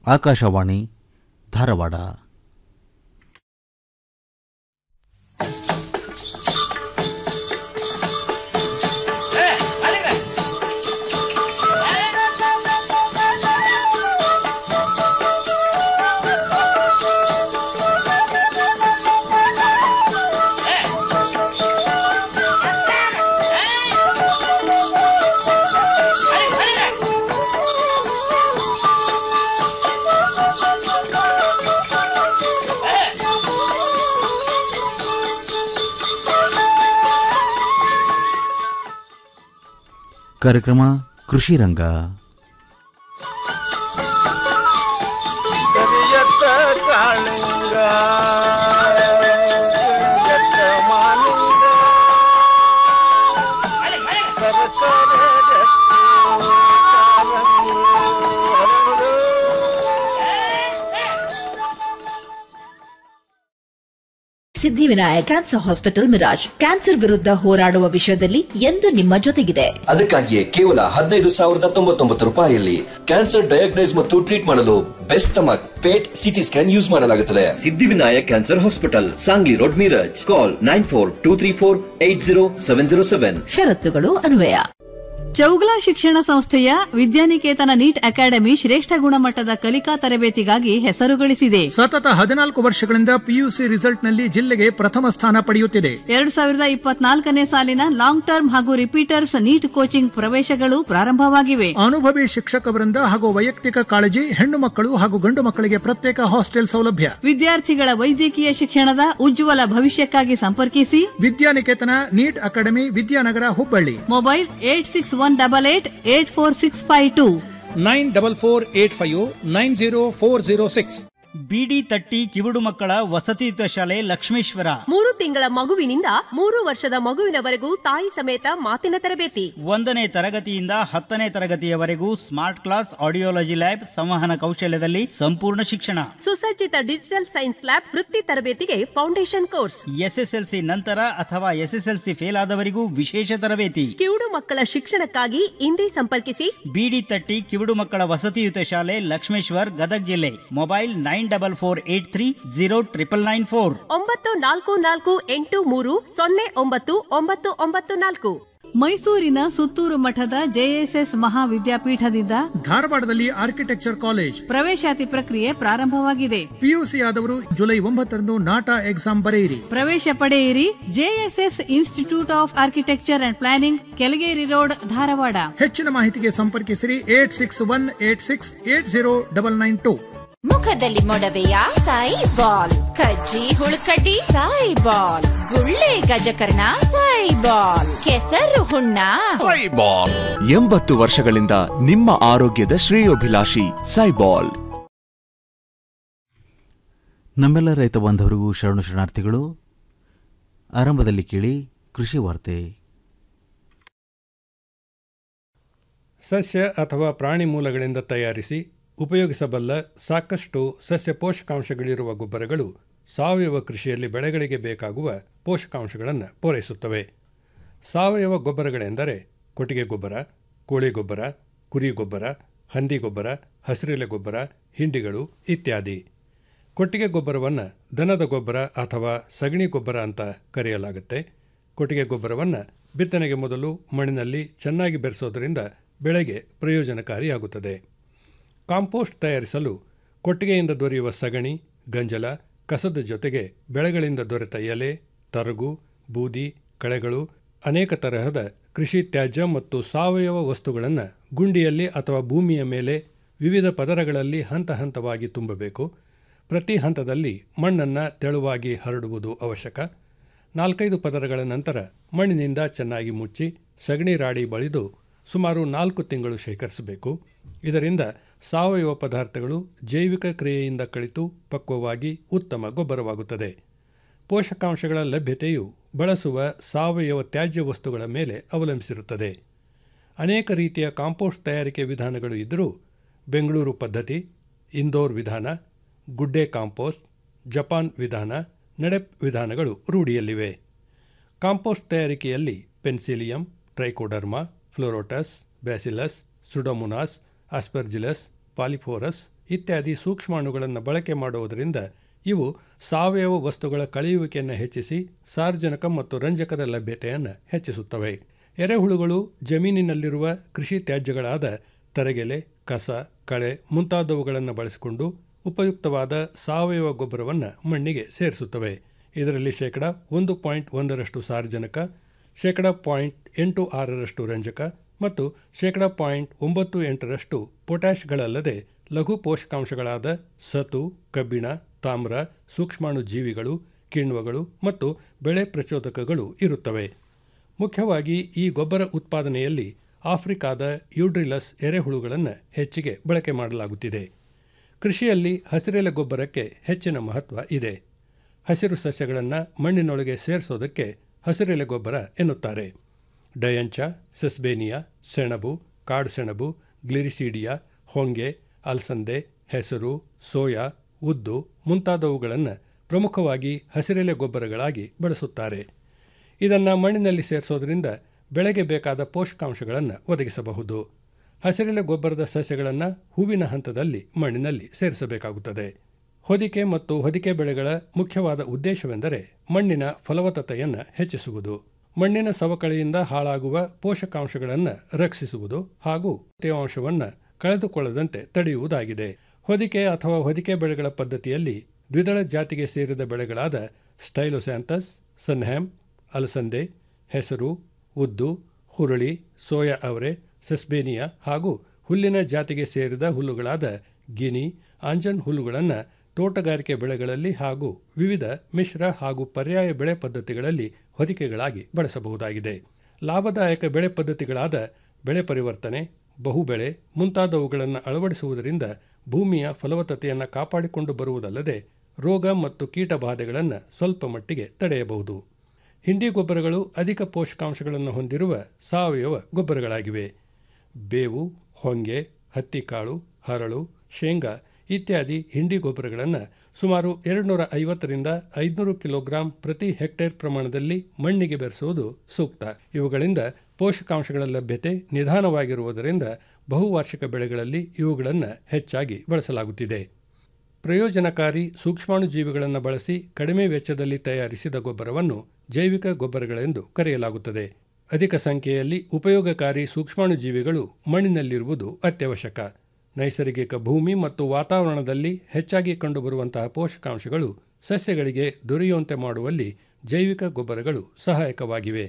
ಆಕಾಶವಾಣಿ ಧಾರವಾಡ ಕಾರ್ಯಕ್ರಮ ಕೃಷಿ ರಂಗ ಕರಿಯತ್ತ ಕಾಳಿಂಗ ಕರಿಯತ್ತ ಮಾಲಿಂಗ ಸರಸರ ಗಟ್ಟಿ ಕಾಲಂಗು ಹರಳು. Siddhivinayak cancer hospital Miraj cancer ವಿರುದ್ಧ ಹೋರಾಡುವ ವಿಷಯದಲ್ಲಿ ಎಂದು ನಿಮ್ಮ ಜೊತೆಗಿದೆ ಅದಕ್ಕಾಗಿಯೇ ಕೇವಲ ಹದಿನೈದು ಸಾವಿರದ ತೊಂಬತ್ತೊಂಬತ್ತು ರೂಪಾಯಿಯಲ್ಲಿ ಕ್ಯಾನ್ಸರ್ ಡಯಾಗ್ನೈಸ್ ಮತ್ತು ಟ್ರೀಟ್ ಮಾಡಲು best stomach PET CT scan use ಮಾಡಲಾಗುತ್ತದೆ Siddhivinayak cancer hospital Sangli road Miraj call nine four two three four eight zero seven zero seven ಷರತ್ತುಗಳು ಅನ್ವಯ ಚೌಗಲ ಶಿಕ್ಷಣ ಸಂಸ್ಥೆಯ ವಿದ್ಯಾನಿಕೇತನ ನೀಟ್ ಅಕಾಡೆಮಿ ಶ್ರೇಷ್ಠ ಗುಣಮಟ್ಟದ ಕಲಿಕಾ ತರಬೇತಿಗಾಗಿ ಹೆಸರು ಗಳಿಸಿದೆ ಸತತ ಹದಿನಾಲ್ಕು ವರ್ಷಗಳಿಂದ ಪಿಯುಸಿ ರಿಸಲ್ಟ್ನಲ್ಲಿ ಜಿಲ್ಲೆಗೆ ಪ್ರಥಮ ಸ್ಥಾನ ಪಡೆಯುತ್ತಿದೆ ಎರಡ್ ಸಾವಿರದ ಇಪ್ಪತ್ನಾಲ್ಕನೇ ಸಾಲಿನ ಲಾಂಗ್ ಟರ್ಮ್ ಹಾಗೂ ರಿಪೀಟರ್ಸ್ ನೀಟ್ ಕೋಚಿಂಗ್ ಪ್ರವೇಶಗಳು ಪ್ರಾರಂಭವಾಗಿವೆ ಅನುಭವಿ ಶಿಕ್ಷಕವರಿಂದ ಹಾಗೂ ವೈಯಕ್ತಿಕ ಕಾಳಜಿ ಹೆಣ್ಣು ಮಕ್ಕಳು ಹಾಗೂ ಗಂಡು ಮಕ್ಕಳಿಗೆ ಪ್ರತ್ಯೇಕ ಹಾಸ್ಟೆಲ್ ಸೌಲಭ್ಯ ವಿದ್ಯಾರ್ಥಿಗಳ ವೈದ್ಯಕೀಯ ಶಿಕ್ಷಣದ ಉಜ್ವಲ ಭವಿಷ್ಯಕ್ಕಾಗಿ ಸಂಪರ್ಕಿಸಿ Vidyaniketan NEET academy Vidyanagar Hubballi mobile eight six one double eight eight four six five two nine double four eight five nine zero four zero six ಬಿಡಿ ತಟ್ಟಿ ಕಿವುಡು ಮಕ್ಕಳ ವಸತಿಯುತ ಶಾಲೆ ಲಕ್ಷ್ಮೇಶ್ವರ ಮೂರು ತಿಂಗಳ ಮಗುವಿನಿಂದ ಮೂರು ವರ್ಷದ ಮಗುವಿನವರೆಗೂ ತಾಯಿ ಸಮೇತ ಮಾತಿನ ತರಬೇತಿ ಒಂದನೇ ತರಗತಿಯಿಂದ ಹತ್ತನೇ ತರಗತಿಯವರೆಗೂ ಸ್ಮಾರ್ಟ್ ಕ್ಲಾಸ್ ಆಡಿಯೋಲಜಿ ಲ್ಯಾಬ್ ಸಂವಹನ ಕೌಶಲ್ಯದಲ್ಲಿ ಸಂಪೂರ್ಣ ಶಿಕ್ಷಣ ಸುಸಜ್ಜಿತ ಡಿಜಿಟಲ್ ಸೈನ್ಸ್ ಲ್ಯಾಬ್ ವೃತ್ತಿ ತರಬೇತಿಗೆ ಫೌಂಡೇಶನ್ ಕೋರ್ಸ್ ಎಸ್ಎಸ್ಎಲ್ಸಿ ನಂತರ ಅಥವಾ ಎಸ್ಎಸ್ಎಲ್ಸಿ ಫೇಲ್ ಆದವರಿಗೂ ವಿಶೇಷ ತರಬೇತಿ ಕಿವುಡು ಮಕ್ಕಳ ಶಿಕ್ಷಣಕ್ಕಾಗಿ ಇಂದೇ ಸಂಪರ್ಕಿಸಿ ಬಿಡಿ ತಟ್ಟಿ ಕಿವುಡು ಮಕ್ಕಳ ವಸತಿಯುತ ಶಾಲೆ ಲಕ್ಷ್ಮೇಶ್ವರ್ ಗದಗ್ ಜಿಲ್ಲೆ mobile nine double four eight three zero triple nine four ಒಂಬತ್ತು ನಾಲ್ಕು ನಾಲ್ಕು ಎಂಟು ಮೂರು ಸೊನ್ನೆ ಒಂಬತ್ತು ಒಂಬತ್ತು ಒಂಬತ್ತು ನಾಲ್ಕು ಮೈಸೂರಿನ ಸುತ್ತೂರು ಮಠದ ಜೆಎಸ್ಎಸ್ ಮಹಾವಿದ್ಯಾಪೀಠದಿಂದ ಧಾರವಾಡದಲ್ಲಿ ಆರ್ಕಿಟೆಕ್ಚರ್ ಕಾಲೇಜ್ ಪ್ರವೇಶಾತಿ ಪ್ರಕ್ರಿಯೆ ಪ್ರಾರಂಭವಾಗಿದೆ ಪಿಯುಸಿ ಆದವರು ಜುಲೈ ಒಂಬತ್ತರಂದು ನಾಟಾ ಎಕ್ಸಾಮ್ ಬರೆಯಿರಿ ಪ್ರವೇಶ ಪಡೆಯಿರಿ JSS institute of architecture and planning Kelageri road Dharwad ಹೆಚ್ಚಿನ ಮಾಹಿತಿಗೆ ಸಂಪರ್ಕಿಸಿರಿ eight six one eight six eight zero double nine two ಮುಖದಲ್ಲಿ ಮೊಡವೆಯ ಸಾಯಿ ಬಾಲ್ ಕಜ್ಜಿ ಹುಳುಕಡ್ಡಿ ಸಾಯಿ ಬಾಲ್ ಗುಳ್ಳೆ ಗಜಕರ್ಣ ಸಾಯಿ ಬಾಲ್ ಕೆಸರು ಹುಣ್ಣ ಎಂಬತ್ತು ವರ್ಷಗಳಿಂದ ನಿಮ್ಮ ಆರೋಗ್ಯದ ಶ್ರೇಯೋಭಿಲಾಷಿ ಸೈಬಾಲ್ ನಮ್ಮೆಲ್ಲ ರೈತ ಬಾಂಧವರಿಗೂ ಶರಣು ಶರಣಾರ್ಥಿಗಳು ಆರಂಭದಲ್ಲಿ ಕೇಳಿ ಕೃಷಿ ವಾರ್ತೆ ಸಸ್ಯ ಅಥವಾ ಪ್ರಾಣಿ ಮೂಲಗಳಿಂದ ತಯಾರಿಸಿ ಉಪಯೋಗಿಸಬಲ್ಲ ಸಾಕಷ್ಟು ಸಸ್ಯ ಪೋಷಕಾಂಶಗಳಿರುವ ಗೊಬ್ಬರಗಳು ಸಾವಯವ ಕೃಷಿಯಲ್ಲಿ ಬೆಳೆಗಳಿಗೆ ಬೇಕಾಗುವ ಪೋಷಕಾಂಶಗಳನ್ನು ಪೂರೈಸುತ್ತವೆ ಸಾವಯವ ಗೊಬ್ಬರಗಳೆಂದರೆ ಕೊಟ್ಟಿಗೆ ಗೊಬ್ಬರ ಕೋಳಿ ಗೊಬ್ಬರ ಕುರಿ ಗೊಬ್ಬರ ಹಂದಿ ಗೊಬ್ಬರ ಹಸಿರೆಲೆ ಗೊಬ್ಬರ ಹಿಂಡಿಗಳು ಇತ್ಯಾದಿ ಕೊಟ್ಟಿಗೆ ಗೊಬ್ಬರವನ್ನು ದನದ ಗೊಬ್ಬರ ಅಥವಾ ಸಗಣಿ ಗೊಬ್ಬರ ಅಂತ ಕರೆಯಲಾಗುತ್ತೆ ಕೊಟ್ಟಿಗೆ ಗೊಬ್ಬರವನ್ನು ಬಿತ್ತನೆಗೆ ಮೊದಲು ಮಣ್ಣಿನಲ್ಲಿ ಚೆನ್ನಾಗಿ ಬೆರೆಸೋದರಿಂದ ಬೆಳೆಗೆ ಪ್ರಯೋಜನಕಾರಿಯಾಗುತ್ತದೆ ಕಾಂಪೋಸ್ಟ್ ತಯಾರಿಸಲು ಕೊಟ್ಟಿಗೆಯಿಂದ ದೊರೆಯುವ ಸಗಣಿ ಗಂಜಲ ಕಸದ ಜೊತೆಗೆ ಬೆಳೆಗಳಿಂದ ದೊರೆತ ಎಲೆ ತರಗು ಬೂದಿ ಕಳೆಗಳು ಅನೇಕ ತರಹದ ಕೃಷಿ ತ್ಯಾಜ್ಯ ಮತ್ತು ಸಾವಯವ ವಸ್ತುಗಳನ್ನು ಗುಂಡಿಯಲ್ಲಿ ಅಥವಾ ಭೂಮಿಯ ಮೇಲೆ ವಿವಿಧ ಪದರಗಳಲ್ಲಿ ಹಂತ ಹಂತವಾಗಿ ತುಂಬಬೇಕು ಪ್ರತಿ ಹಂತದಲ್ಲಿ ಮಣ್ಣನ್ನು ತೆಳುವಾಗಿ ಹರಡುವುದು ಅವಶ್ಯಕ ನಾಲ್ಕೈದು ಪದರಗಳ ನಂತರ ಮಣ್ಣಿನಿಂದ ಚೆನ್ನಾಗಿ ಮುಚ್ಚಿ ಸಗಣಿ ರಾಡಿ ಬಳಿದು ಸುಮಾರು ನಾಲ್ಕು ತಿಂಗಳು ಶೇಖರಿಸಬೇಕು ಇದರಿಂದ ಸಾವಯವ ಪದಾರ್ಥಗಳು ಜೈವಿಕ ಕ್ರಿಯೆಯಿಂದ ಕಳಿತು ಪಕ್ವವಾಗಿ ಉತ್ತಮ ಗೊಬ್ಬರವಾಗುತ್ತದೆ ಪೋಷಕಾಂಶಗಳ ಲಭ್ಯತೆಯು ಬಳಸುವ ಸಾವಯವ ತ್ಯಾಜ್ಯ ವಸ್ತುಗಳ ಮೇಲೆ ಅವಲಂಬಿಸಿರುತ್ತದೆ ಅನೇಕ ರೀತಿಯ ಕಾಂಪೋಸ್ಟ್ ತಯಾರಿಕೆ ವಿಧಾನಗಳು ಇದ್ದರೂ ಬೆಂಗಳೂರು ಪದ್ಧತಿ ಇಂದೋರ್ ವಿಧಾನ ಗುಡ್ಡೆ ಕಾಂಪೋಸ್ಟ್ ಜಪಾನ್ ವಿಧಾನ ನಡೆಪ್ ವಿಧಾನಗಳು ರೂಢಿಯಲ್ಲಿವೆ ಕಾಂಪೋಸ್ಟ್ ತಯಾರಿಕೆಯಲ್ಲಿ penicillium trichoderma pleurotus bacillus pseudomonas aspergillus polyporus ಇತ್ಯಾದಿ ಸೂಕ್ಷ್ಮಾಣುಗಳನ್ನು ಬಳಕೆ ಮಾಡುವುದರಿಂದ ಇವು ಸಾವಯವ ವಸ್ತುಗಳ ಕಳೆಯುವಿಕೆಯನ್ನು ಹೆಚ್ಚಿಸಿ ಸಾರ್ವಜನಿಕ ಮತ್ತು ರಂಜಕದ ಲಭ್ಯತೆಯನ್ನು ಹೆಚ್ಚಿಸುತ್ತವೆ ಎರೆಹುಳುಗಳು ಜಮೀನಿನಲ್ಲಿರುವ ಕೃಷಿ ತ್ಯಾಜ್ಯಗಳಾದ ತರಗೆಲೆ ಕಸ ಕಳೆ ಮುಂತಾದವುಗಳನ್ನು ಬಳಸಿಕೊಂಡು ಉಪಯುಕ್ತವಾದ ಸಾವಯವ ಗೊಬ್ಬರವನ್ನು ಮಣ್ಣಿಗೆ ಸೇರಿಸುತ್ತವೆ ಇದರಲ್ಲಿ ಶೇಕಡ ಒಂದು ಪಾಯಿಂಟ್ ಒಂದರಷ್ಟು ಸಾರ್ವಜನಿಕ ಶೇಕಡ ಪಾಯಿಂಟ್ ಎಂಟು ಆರರಷ್ಟು ರಂಜಕ ಮತ್ತು ಶೇಕಡ ಪಾಯಿಂಟ್ ಒಂಬತ್ತು ಎಂಟರಷ್ಟು ಪೊಟ್ಯಾಷ್ಗಳಲ್ಲದೆ ಲಘು ಪೋಷಕಾಂಶಗಳಾದ ಸತು ಕಬ್ಬಿಣ ತಾಮ್ರ ಸೂಕ್ಷ್ಮಾಣು ಜೀವಿಗಳು ಕಿಣ್ವಗಳು ಮತ್ತು ಬೆಳೆ ಪ್ರಚೋದಕಗಳು ಇರುತ್ತವೆ ಮುಖ್ಯವಾಗಿ ಈ ಗೊಬ್ಬರ ಉತ್ಪಾದನೆಯಲ್ಲಿ ಆಫ್ರಿಕಾದ ಯೂಡ್ರಿಲಸ್ ಎರೆಹುಳುಗಳನ್ನು ಹೆಚ್ಚಿಗೆ ಬಳಕೆ ಮಾಡಲಾಗುತ್ತಿದೆ ಕೃಷಿಯಲ್ಲಿ ಹಸಿರೆಲೆ ಗೊಬ್ಬರಕ್ಕೆ ಹೆಚ್ಚಿನ ಮಹತ್ವ ಇದೆ ಹಸಿರು ಸಸ್ಯಗಳನ್ನು ಮಣ್ಣಿನೊಳಗೆ ಸೇರಿಸೋದಕ್ಕೆ ಹಸಿರೆಲೆ ಗೊಬ್ಬರ ಎನ್ನುತ್ತಾರೆ ಡಯಂಚ ಸೆಸ್ಬೇನಿಯಾ ಸೆಣಬು ಕಾಡು ಸೆಣಬು ಗ್ಲಿರಿಸೀಡಿಯಾ ಹೊಂಗೆ ಅಲಸಂದೆ ಹೆಸರು ಸೋಯಾ ಉದ್ದು ಮುಂತಾದವುಗಳನ್ನು ಪ್ರಮುಖವಾಗಿ ಹಸಿರೆಲೆ ಗೊಬ್ಬರಗಳಾಗಿ ಬಳಸುತ್ತಾರೆ ಇದನ್ನು ಮಣ್ಣಿನಲ್ಲಿ ಸೇರಿಸೋದ್ರಿಂದ ಬೆಳೆಗೆ ಬೇಕಾದ ಪೋಷಕಾಂಶಗಳನ್ನು ಒದಗಿಸಬಹುದು ಹಸಿರೆಲೆ ಗೊಬ್ಬರದ ಸಸ್ಯಗಳನ್ನು ಹೂವಿನ ಹಂತದಲ್ಲಿ ಮಣ್ಣಿನಲ್ಲಿ ಸೇರಿಸಬೇಕಾಗುತ್ತದೆ ಹೊದಿಕೆ ಮತ್ತು ಹೊದಿಕೆ ಬೆಳೆಗಳ ಮುಖ್ಯವಾದ ಉದ್ದೇಶವೆಂದರೆ ಮಣ್ಣಿನ ಫಲವತ್ತತೆಯನ್ನು ಹೆಚ್ಚಿಸುವುದು ಮಣ್ಣಿನ ಸವಕಳಿಯಿಂದ ಹಾಳಾಗುವ ಪೋಷಕಾಂಶಗಳನ್ನು ರಕ್ಷಿಸುವುದು ಹಾಗೂ ತೇವಾಂಶವನ್ನು ಕಳೆದುಕೊಳ್ಳದಂತೆ ತಡೆಯುವುದಾಗಿದೆ ಹೊದಿಕೆ ಅಥವಾ ಹೊದಿಕೆ ಬೆಳೆಗಳ ಪದ್ಧತಿಯಲ್ಲಿ ದ್ವಿದಳ ಜಾತಿಗೆ ಸೇರಿದ ಬೆಳೆಗಳಾದ ಸ್ಟೈಲೋಸ್ಯಾಂಥಸ್ ಸನ್ಹ್ಯಾಮ್ ಅಲಸಂದೆ ಹೆಸರು ಉದ್ದು ಹುರುಳಿ ಸೋಯಾ ಅವರೆ ಸೆಸ್ಬೇನಿಯಾ ಹಾಗೂ ಹುಲ್ಲಿನ ಜಾತಿಗೆ ಸೇರಿದ ಹುಲ್ಲುಗಳಾದ ಗಿನಿ ಆಂಜನ್ ಹುಲ್ಲುಗಳನ್ನು ತೋಟಗಾರಿಕೆ ಬೆಳೆಗಳಲ್ಲಿ ಹಾಗೂ ವಿವಿಧ ಮಿಶ್ರ ಹಾಗೂ ಪರ್ಯಾಯ ಬೆಳೆ ಪದ್ಧತಿಗಳಲ್ಲಿ ಹೊದಿಕೆಗಳಾಗಿ ಬಳಸಬಹುದಾಗಿದೆ ಲಾಭದಾಯಕ ಬೆಳೆ ಪದ್ಧತಿಗಳಾದ ಬೆಳೆ ಪರಿವರ್ತನೆ ಬಹುಬೆಳೆ ಮುಂತಾದವುಗಳನ್ನು ಅಳವಡಿಸುವುದರಿಂದ ಭೂಮಿಯ ಫಲವತ್ತತೆಯನ್ನು ಕಾಪಾಡಿಕೊಂಡು ಬರುವುದಲ್ಲದೆ ರೋಗ ಮತ್ತು ಕೀಟ ಬಾಧೆಗಳನ್ನು ಸ್ವಲ್ಪ ಮಟ್ಟಿಗೆ ತಡೆಯಬಹುದು ಹಿಂಡಿ ಗೊಬ್ಬರಗಳು ಅಧಿಕ ಪೋಷಕಾಂಶಗಳನ್ನು ಹೊಂದಿರುವ ಸಾವಯವ ಗೊಬ್ಬರಗಳಾಗಿವೆ ಬೇವು ಹೊಂಗೆ ಹತ್ತಿಕಾಳು ಹರಳು ಶೇಂಗಾ ಇತ್ಯಾದಿ ಹಿಂಡಿ ಗೊಬ್ಬರಗಳನ್ನು ಸುಮಾರು ಎರಡುನೂರ ಐವತ್ತರಿಂದ ಐದುನೂರು ಕಿಲೋಗ್ರಾಂ ಪ್ರತಿ ಹೆಕ್ಟೇರ್ ಪ್ರಮಾಣದಲ್ಲಿ ಮಣ್ಣಿಗೆ ಬೆರೆಸುವುದು ಸೂಕ್ತ ಇವುಗಳಿಂದ ಪೋಷಕಾಂಶಗಳ ಲಭ್ಯತೆ ನಿಧಾನವಾಗಿರುವುದರಿಂದ ಬಹುವಾರ್ಷಿಕ ಬೆಳೆಗಳಲ್ಲಿ ಇವುಗಳನ್ನು ಹೆಚ್ಚಾಗಿ ಬಳಸಲಾಗುತ್ತಿದೆ ಪ್ರಯೋಜನಕಾರಿ ಸೂಕ್ಷ್ಮಾಣುಜೀವಿಗಳನ್ನು ಬಳಸಿ ಕಡಿಮೆ ವೆಚ್ಚದಲ್ಲಿ ತಯಾರಿಸಿದ ಗೊಬ್ಬರವನ್ನು ಜೈವಿಕ ಗೊಬ್ಬರಗಳೆಂದು ಕರೆಯಲಾಗುತ್ತದೆ ಅಧಿಕ ಸಂಖ್ಯೆಯಲ್ಲಿ ಉಪಯೋಗಕಾರಿ ಸೂಕ್ಷ್ಮಾಣುಜೀವಿಗಳು ಮಣ್ಣಿನಲ್ಲಿರುವುದು ಅತ್ಯವಶ್ಯಕ ನೈಸರ್ಗಿಕ ಭೂಮಿ ಮತ್ತು ವಾತಾವರಣದಲ್ಲಿ ಹೆಚ್ಚಾಗಿ ಕಂಡುಬರುವಂತಹ ಪೋಷಕಾಂಶಗಳು ಸಸ್ಯಗಳಿಗೆ ದೊರೆಯುವಂತೆ ಮಾಡುವಲ್ಲಿ ಜೈವಿಕ ಗೊಬ್ಬರಗಳು ಸಹಾಯಕವಾಗಿವೆ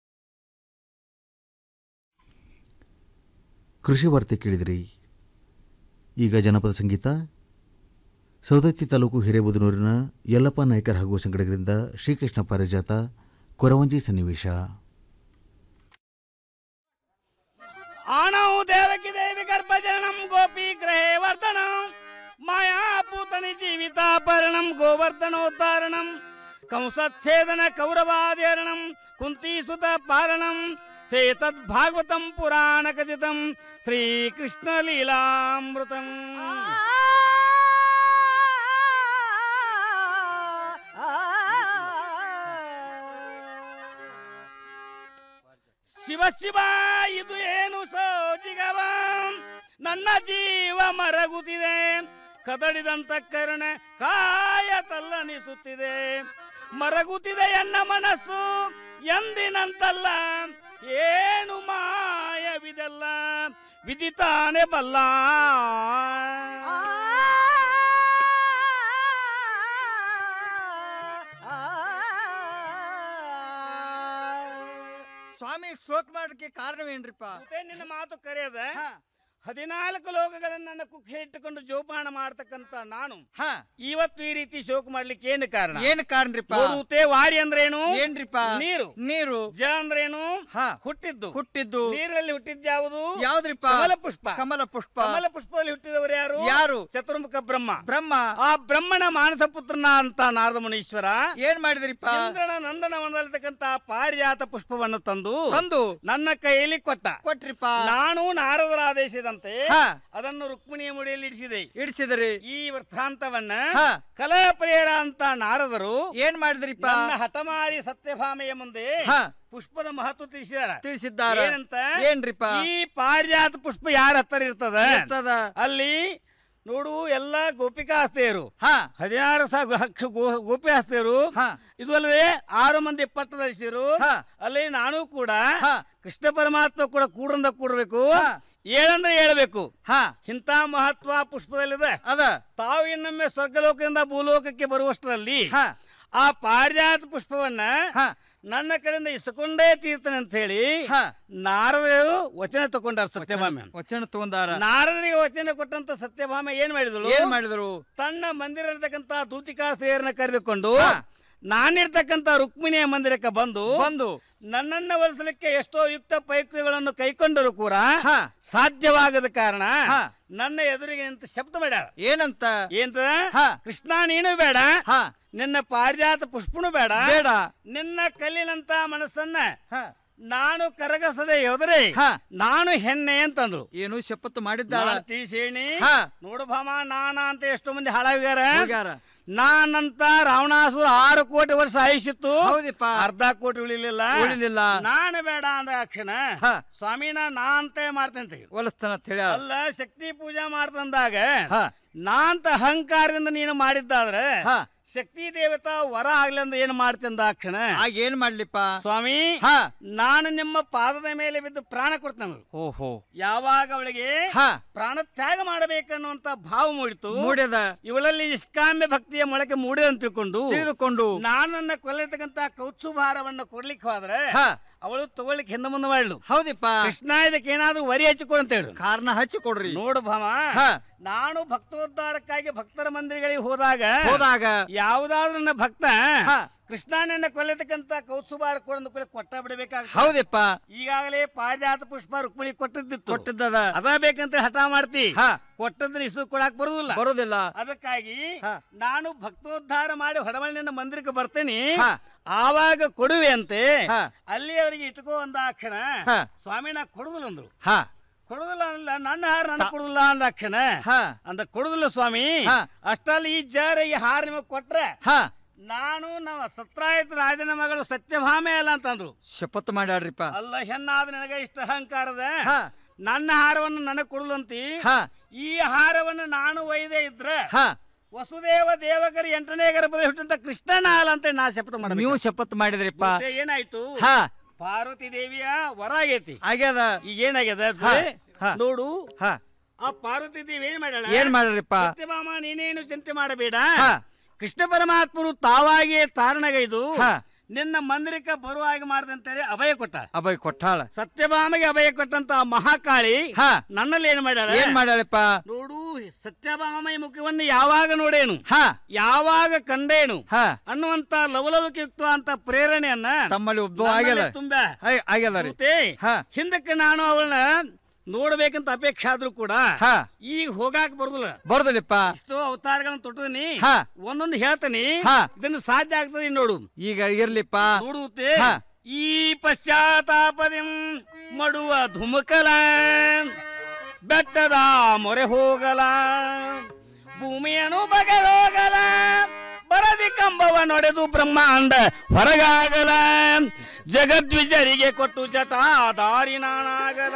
ಕೃಷಿ ವಾರ್ತೆ ಕೇಳಿದಿರಿ ಈಗ ಜನಪದ ಸಂಗೀತ ಸೌದತ್ತಿ ತಾಲೂಕು ಹಿರೇಬುದನೂರಿನ ಯಲ್ಲಪ್ಪ ನಾಯ್ಕರ್ ಹಾಗೂ ಸಂಗಡಿಗರಿಂದ ಶ್ರೀಕೃಷ್ಣ ಪಾರಿಜಾತ ಕೊರವಂಜಿ ಸನ್ನಿವೇಶ ಆಣವು ದೇವಕಿ ದೇವಿ ಗರ್ಭಜನಂ ಗೋಪಿ ಗ್ರಹೇ ವರ್ಧನಂ ಮಾಯಾಪೂತನಿ ಜೀವಿತಾಪರಣಂ ಗೋವರ್ಧನೋದ್ಧಾರಣಂ ಕಂಸಚ್ಛೇದನ ಕೌರವಾದೇರಣಂ ಕುಂತೀಸುತ ಪಾರಣಂ ಸೇತದ್ ಭಾಗವತಂ ಪುರಾಣ ಕಥಿತಂ ಶ್ರೀಕೃಷ್ಣ ಲೀಲಾಮೃತಂ ಶಿವ ಶಿವ ಇದು ಏನು ಸೋಜಿಗವ ನನ್ನ ಜೀವ ಮರಗುತ್ತಿದೆ ಕದಡಿದಂತ ಕರುಣ ಕಾಯ ತಲ್ಲಣಿಸುತ್ತಿದೆ ಮರಗುತ್ತಿದೆ ಎನ್ನ ಮನಸ್ಸು ಎಂದಿನಂತಲ್ಲ ಏನು ಮಾಯವಿದೆಲ್ಲ ವಿದಿತಾನೆ ಬಲ್ಲ ಸ್ವಾಮಿ ಶೋಕ್ ಮಾಡಕ್ಕೆ ಕಾರಣವೇನ್ರಿಪ್ಪ ಮತ್ತೆ ನಿನ್ನ ಮಾತು ಕರೆಯದ ಹದಿನಾಲ್ಕು ಲೋಕಗಳನ್ನ ನನ್ನ ಕುಕ್ಕೆ ಇಟ್ಟುಕೊಂಡು ಜೋಪಾನ ಮಾಡ್ತಕ್ಕಂತ ನಾನು ಇವತ್ತು ಈ ರೀತಿ ಶೋಕ ಮಾಡ್ಲಿಕ್ಕೆ ಏನು ಕಾರಣ ಏನ್ ಕಾರಣರಿಪ್ಪ ನೋಡುತ್ತೆ ವಾರಿ ಅಂದ್ರೇನು ಏನ್ರಿಪ್ಪ ನೀರು ನೀರು ಜ ಅಂದ್ರೇನು ಹುಟ್ಟಿದ್ದು ಹುಟ್ಟಿದ್ದು ನೀರಲ್ಲಿ ಹುಟ್ಟಿದ್ದು ಯಾವುದು ಯಾವ್ದ್ರಿಪ್ಪ ಕಮಲ ಪುಷ್ಪ ಕಮಲ ಪುಷ್ಪ ಕಮಲ ಪುಷ್ಪದಲ್ಲಿ ಹುಟ್ಟಿದವರು ಯಾರು ಯಾರು? ಚತುರ್ಮುಖ ಬ್ರಹ್ಮ ಬ್ರಹ್ಮ ಆ ಬ್ರಹ್ಮನ ಮಾನಸ ಪುತ್ರನ ಅಂತ ನಾರದ ಮುನೀಶ್ವರ ಏನ್ ಮಾಡಿದ್ರಿಪ್ಪ ಇಂದ್ರನ ನಂದನವನಲ್ಲಿರ್ತಕ್ಕಂತ ಪಾರಿಜಾತ ಪುಷ್ಪವನ್ನು ತಂದು ತಂದು ನನ್ನ ಕೈಯಲ್ಲಿ ಕೊಟ್ಟ ಕೊಟ್ರಿಪ್ಪ ನಾನು ನಾರದರ ಆದೇಶದ ಬಂದಂತೆ ಹಾ. ಅದನ್ನು ರುಕ್ಮಿಣಿಯ ಮುಡಿಯಲ್ಲಿ ಇಡಿಸಿದೆ ಇಡಿಸಿದ್ರಿ ಈ ವೃತ್ತಾಂತವನ್ನ ಹಾ. ಕಲಾಪ್ರಿಯರ ಅಂತ ನಾರದರು ಏನ್ ಮಾಡಿದ್ರಿಪ್ಪ ನನ್ನ ಹಠಮಾರಿ ಸತ್ಯಭಾಮೆಯ ಮುಂದೆ ಹಾ. ಪುಷ್ಪದ ಮಹತ್ವ ತಿಳಿಸಿದಾರ ತಿಳಿಸಿದ್ದಾರ ಏನಂತ ಏನ್ರಿಪ್ಪ ಈ ಪಾರಿಜಾತ ಪುಷ್ಪ ಯಾರ ಹತ್ತಿರ ಇರ್ತದ ಇರ್ತದ. ಅಲ್ಲಿ ನೋಡು ಎಲ್ಲಾ ಗೋಪಿಕಾಸ್ತೆಯರು ಹಾ ಹದಿನಾರು ಸಾವಿರ ಹಕ್ಷ ಗೋ- ಗೋಪಿಕಾಸ್ತೆಯರು ಹಾ. ಇದು ಅಲ್ಲದೆ ಆರು ಮಂದಿ ಪಟ್ಟ ಧರಿಸಿರು ಹಾ. ಅಲ್ಲಿ ನಾನು ಕೂಡ ಹಾ. ಕೃಷ್ಣ ಪರಮಾತ್ಮ ಕೂಡ ಕೂಡಂದ ಕೂಡಬೇಕು ಹಾ. ಏಳಂದ್ರೆ ಹೇಳ್ಬೇಕು ಹಾ ಇಂಥ ಮಹತ್ವ ಪುಷ್ಪದಲ್ಲಿದೆ ಅದ ತಾವು ಇನ್ನೊಮ್ಮೆ ಸ್ವರ್ಗಲೋಕದಿಂದ ಭೂಲೋಕಕ್ಕೆ ಬರುವಷ್ಟರಲ್ಲಿ ಹಾ ಆ ಪಾರಿಜಾತ ಪುಷ್ಪವನ್ನ ಹಾ ನನ್ನ ಕಡೆಯಿಂದ ಇಸ್ಕೊಂಡೇ ತೀರ್ತನೆ ಅಂತ ಹೇಳಿ ಹಾ. ನಾರದರು ವಚನ ತಗೊಂಡಾರ ಸತ್ಯಭಾಮೆ ವಚನ ತಗೊಂಡಾರ ನಾರದರಿಗೆ ವಚನ ಕೊಟ್ಟಂತ ಸತ್ಯಭಾಮ ಏನ್ ಮಾಡಿದಳು ಏನ್ ಮಾಡಿದ್ರು ತನ್ನ ಮಂದಿರ ಇರ್ತಕ್ಕಂತ ದೂತಿಕಾ ಸ್ತ್ರೀಯರನ್ನ ಕರೆದುಕೊಂಡು ಹಾ. ನಾನಿರ್ತಕ್ಕಂತ ರುಕ್ಮಿಣಿಯ ಮಂದಿರಕ್ಕೆ ಬಂದು ಬಂದು ನನ್ನನ್ನ ಒಲಿಸಲಿಕ್ಕೆ ಎಷ್ಟೋ ಯುಕ್ತ ಪ್ರಯುಕ್ತಗಳನ್ನು ಕೈಕೊಂಡರು ಕೂಡ ಹಾ. ಸಾಧ್ಯವಾಗದ ಕಾರಣ ಹಾ. ನನ್ನ ಎದುರಿಗೆ ನಿಂತು ಶಬ್ದ ಮಾಡ್ಯಾರ ಏನಂತ ಏಂತ ಹಾ. ಕೃಷ್ಣ ನೀನು ಬೇಡ ಹಾ ನಿನ್ನ ಪಾರಿಜಾತ ಪುಷ್ಪನು ಬೇಡ ಬೇಡ ನಿನ್ನ ಕಲ್ಲಿನಂತ ಮನಸ್ಸನ್ನ ಹಾ ನಾನು ಕರಗಸದೆ ಹೋದ್ರೆ ಹಾ. ನಾನು ಹೆಣ್ಣೆ ಅಂತಂದ್ರು ಏನು ಶಪತ್ತು ಮಾಡಿದ್ದಾಳ ನಾನು ತಿಳಿಸೇಣಿ ಹಾ. ನೋಡು ಭಾಮ ನಾನ ಅಂತ ಎಷ್ಟೋ ಮಂದಿ ಹಾಳಾಗ್ಯಾರ ಹೋಗ್ಯಾರ. ನಾನಂತ ರಾವಣಾಸುರ ಆರು ಕೋಟಿ ವರ್ಷ ಆಯುಷ್ಯತ್ತು ಹೌದಿಪ್ಪ. ಅರ್ಧ ಕೋಟಿ ಉಳಿಲಿಲ್ಲ ಉಳಿಲಿಲ್ಲ. ನಾನು ಬೇಡ ಅಂದ ಕ್ಷಣ ಹಾ. ಸ್ವಾಮಿನ ನಾ ಅಂತ ಮಾಡ್ತೇನೆ ಅಂತ ಹೇಳು. ಒಲಿಸ್ತಾನ ಅಂತ ಹೇಳ್ಯಾಳ ಅಲ್ಲ ಶಕ್ತಿ ಪೂಜಾ ಮಾಡ್ತಂದಾಗ ಹಾ. ನಾಂತ ಅಹಂಕಾರದಿಂದ ನೀನು ಮಾಡಿದ್ದಾದ್ರೆ ಹಾ. ಶಕ್ತಿ ದೇವತಾ ವರ ಆಗ್ಲಿ ಅಂದ್ರೆ ಏನು ಮಾಡ್ತಂದ ಕ್ಷಣ ಆಗ ಏನ್ ಮಾಡ್ಲಿಪ್ಪ ಸ್ವಾಮಿ ಹಾ. ನಾನು ನಿಮ್ಮ ಪಾದದ ಮೇಲೆ ಬಿದ್ದು ಪ್ರಾಣ ಕೊಡ್ತೇನೆ ಓಹೋ ಯಾವಾಗ ಅವಳಿಗೆ ಹಾ ಪ್ರಾಣ ತ್ಯಾಗ ಮಾಡಬೇಕನ್ನುವಂತ ಭಾವ ಮೂಡಿತು ಮೂಡ್ಯದ ಇವಳಲ್ಲಿ ನಿಷ್ಕಾಮ್ಯ ಭಕ್ತಿಯ ಮೊಳಕೆ ಮೂಡಿದೆ ಅಂತ ತಿಳ್ಕೊಂಡು ತಿಳಿದುಕೊಂಡು ನಾನನ್ನ ಕೊಲ್ಲಿರ್ತಕ್ಕಂತ ಕೌತ್ಸುಭಾರವನ್ನ ಕೊಡ್ಲಿಕ್ಕೆ ಹೋದ್ರೆ ಹಾ ಅವಳು ತಗೊಳ್ಳಿಕ್ಕೆ ಹಿಂದೆ ಮುಂದೆ ಮಾಡ್ಲು ಹೌದಿಪ್ಪ ಕೃಷ್ಣ ಇದಕ್ಕೆ ಏನಾದ್ರೂ ವರಿ ಹಚ್ಚಿಕೊಡು ಅಂತ ಹೇಳು ಕಾರಣ ಹಚ್ಚಿ ಕೊಡ್ರಿ ನೋಡು ಭಾಮ ಹಾ. ನಾನು ಭಕ್ತೋದ್ಧಾರಕ್ಕಾಗಿ ಭಕ್ತರ ಮಂದಿರಗಳಿಗೆ ಹೋದಾಗ ಹೋದಾಗ ಯಾವ್ದಾದ್ರು ನನ್ನ ಭಕ್ತ ಹಾ. ಕೃಷ್ಣನನ್ನ ಕೊಲ್ಲತಕ್ಕಂತ ಕೌತ್ಸುಭಾರ ಕೊಡಂದು ಕೊಟ್ಟ ಬಿಡಬೇಕಾಗ್ತದೆ ಹೌದಿಪ್ಪ ಈಗಾಗಲೇ ಪಾರಿಜಾತ ಪುಷ್ಪ ರುಕ್ಮಿಣಿ ಕೊಟ್ಟದ್ದಿತ್ತು ಕೊಟ್ಟಿದ್ದದ ಅದ ಬೇಕಂತ ಹಠ ಮಾಡ್ತಿ ಹಾ. ಕೊಟ್ಟದ್ರ ಇಸು ಕೊಡಾಕ್ ಬರುದಿಲ್ಲ ಬರುದಿಲ್ಲ ಅದಕ್ಕಾಗಿ ಹಾ. ನಾನು ಭಕ್ತೋದ್ಧಾರ ಮಾಡಿ ಹೊಡಮಳ್ಳಿನ ಮಂದಿರಕ್ಕೆ ಬರ್ತೇನೆ ಹಾ. ಆವಾಗ ಕೊಡುವೆ ಅಂತೆ ಹಾ. ಅಲ್ಲಿ ಅವರಿಗೆ ಇಟ್ಕೋ ಅಂದ ಕ್ಷಣ ಹಾ. ಸ್ವಾಮಿ ನಾ ಕೊಡುದಿಲ್ಲ ಅಂದ್ರು ಹಾ ಕೊಡುದಿಲ್ಲ ಅಲ್ಲ ನನ್ನ ಹಾರ ನನ್ನ ಕೊಡುದಿಲ್ಲ ಅಂದ ಕ್ಷಣ ಹಾ ಅಂದ ಕೊಡುದಿಲ್ಲ ಸ್ವಾಮಿ ಹಾ. ಅಷ್ಟಲ್ಲಿ ಈ ಜಾರ ಈ ಹಾರ ನಿಮಗ್ ಕೊಟ್ರೆ ಹಾ ನಾನು ನಮ್ಮ ಸತ್ರಾಯತ ರಾಜನ ಮಗಳು ಸತ್ಯಭಾಮೆ ಅಲ್ಲ ಅಂತಂದ್ರು ಶಪತ್ತು ಮಾಡ್ಯಾಡ್ರಿಪ್ಪ ಅಲ್ಲ ಹೆಣ್ಣಾದ ನನಗೆ ಇಷ್ಟ ಅಹಂಕಾರದ ಹಾ. ನನ್ನ ಹಾರವನ್ನು ನನಗೆ ಕೊಡಲಂತಿ ಹಾ ಈ ಹಾರವನ್ನು ನಾನು ಒಯ್ದೇ ಇದ್ರೆ ಹಾ ವಸುದೇವ ದೇವಕರಿ ಎಂಟನೇ ಗರ್ಭದಲ್ಲಿ ಹುಟ್ಟಂತ ಕೃಷ್ಣನ ಹಾಲ ಅಂತ ನಾ ಶಪಥ ನೀವು ಮಾಡಬೇಕು ಶಪತ್ತು ಮಾಡಿದ್ರಿಪ್ಪ ಮತ್ತೆ ಏನಾಯ್ತು ಹಾ ಪಾರ್ವತಿ ದೇವಿಯ ವರ ಆಗೈತಿ ಆಗ್ಯದ ಈಗ ಏನಾಗ್ಯದ ಅದು? ಹಾ, ಹಾ. ನೋಡು ಹಾ ಆ ಪಾರ್ವತಿ ದೇವಿ ಏನ್ ಮಾಡ್ಯಾಳ ಏನ್ ಮಾಡ್ಯಾರಿಪ್ಪ ಸತ್ಯಭಾಮ ನೀನೇನು ಚಿಂತೆ ಮಾಡಬೇಡ ಹಾ. ಕೃಷ್ಣ ಪರಮಾತ್ಮರು ತಾವಾಗಿಯೇ ತಾರಣಗೈದು ಹಾ. ನಿನ್ನ ಮಂದಿರಕ್ಕೆ ಬರುವ ಹಾಗೆ ಮಾಡ್ದಂತೇಳಿ ಅಭಯ ಕೊಟ್ಟ ಅಭಯ್ ಕೊಟ್ಟಾಳ ಸತ್ಯಭಾಮಗೆ ಅಭಯ ಕೊಟ್ಟಂತ ಮಹಾಕಾಳಿ ಹಾ. ನನ್ನಲ್ಲಿ ಏನ್ ಮಾಡ್ಯಾಳ ಏನ್ ಮಾಡ್ಯಾಳಪ್ಪ ನೋಡು ಸತ್ಯಭಾಮಯ ಮುಖವನ್ನು ಯಾವಾಗ ನೋಡೇನು ಹಾ ಯಾವಾಗ ಕಂಡೇನು ಹಾ ಅನ್ನುವಂತ ಲವಲವಿಕೆಯುಕ್ತ ಅಂತ ಪ್ರೇರಣೆಯನ್ನ ತಮ್ಮಲ್ಲಿ ಉದ್ಭವ ಆಗ್ಯದ ನನ್ನಲ್ಲಿ ತುಂಬ ಆಗ್- ಆಗ್ಯದ ರೀ ಕೂತೆ, ಹಾ. ಹಿಂದಕ್ಕೆ ನಾನು ಅವಳನ್ನ ನೋಡ್ಬೇಕಂತ ಅಪೇಕ್ಷೆ ಆದ್ರೂ ಕೂಡ ಹಾ ಈಗ ಹೋಗಾಕ್ ಬರುದಿಲ್ಲ ಬರ್ದಲಿಪ್ಪ ಎಷ್ಟೋ ಅವತಾರಗಳನ್ನ ತೊಟ್ಟಿದೀನಿ ಹಾ. ಒಂದೊಂದು ಹೇಳ್ತೀನಿ ಹಾ. ಇದನ್ನು ಸಾಧ್ಯ ಆಗ್ತದೆ ನೋಡು ಈಗ ಇರ್ಲಿಪ್ಪ ನೋಡುತ್ತೆ ಹಾ. ಈ ಪಶ್ಚಾತ್ತಾಪದಿಂ ಮಡುವ ಧುಮುಕಲ ಬೆಟ್ಟದ ಮೊರೆ ಹೋಗಲ ಭೂಮಿಯನ್ನು ಬಗೆರೋಗಲ ಬರದಿ ಕಂಬವ ನೊಡೆದು ಬ್ರಹ್ಮಾಂಡ ಹೊರಗಾಗಲ ಜಗದ್ವಿಜರಿಗೆ ಕೊಟ್ಟು ಜಟ ದಾರಿ ನಾನಾಗಲ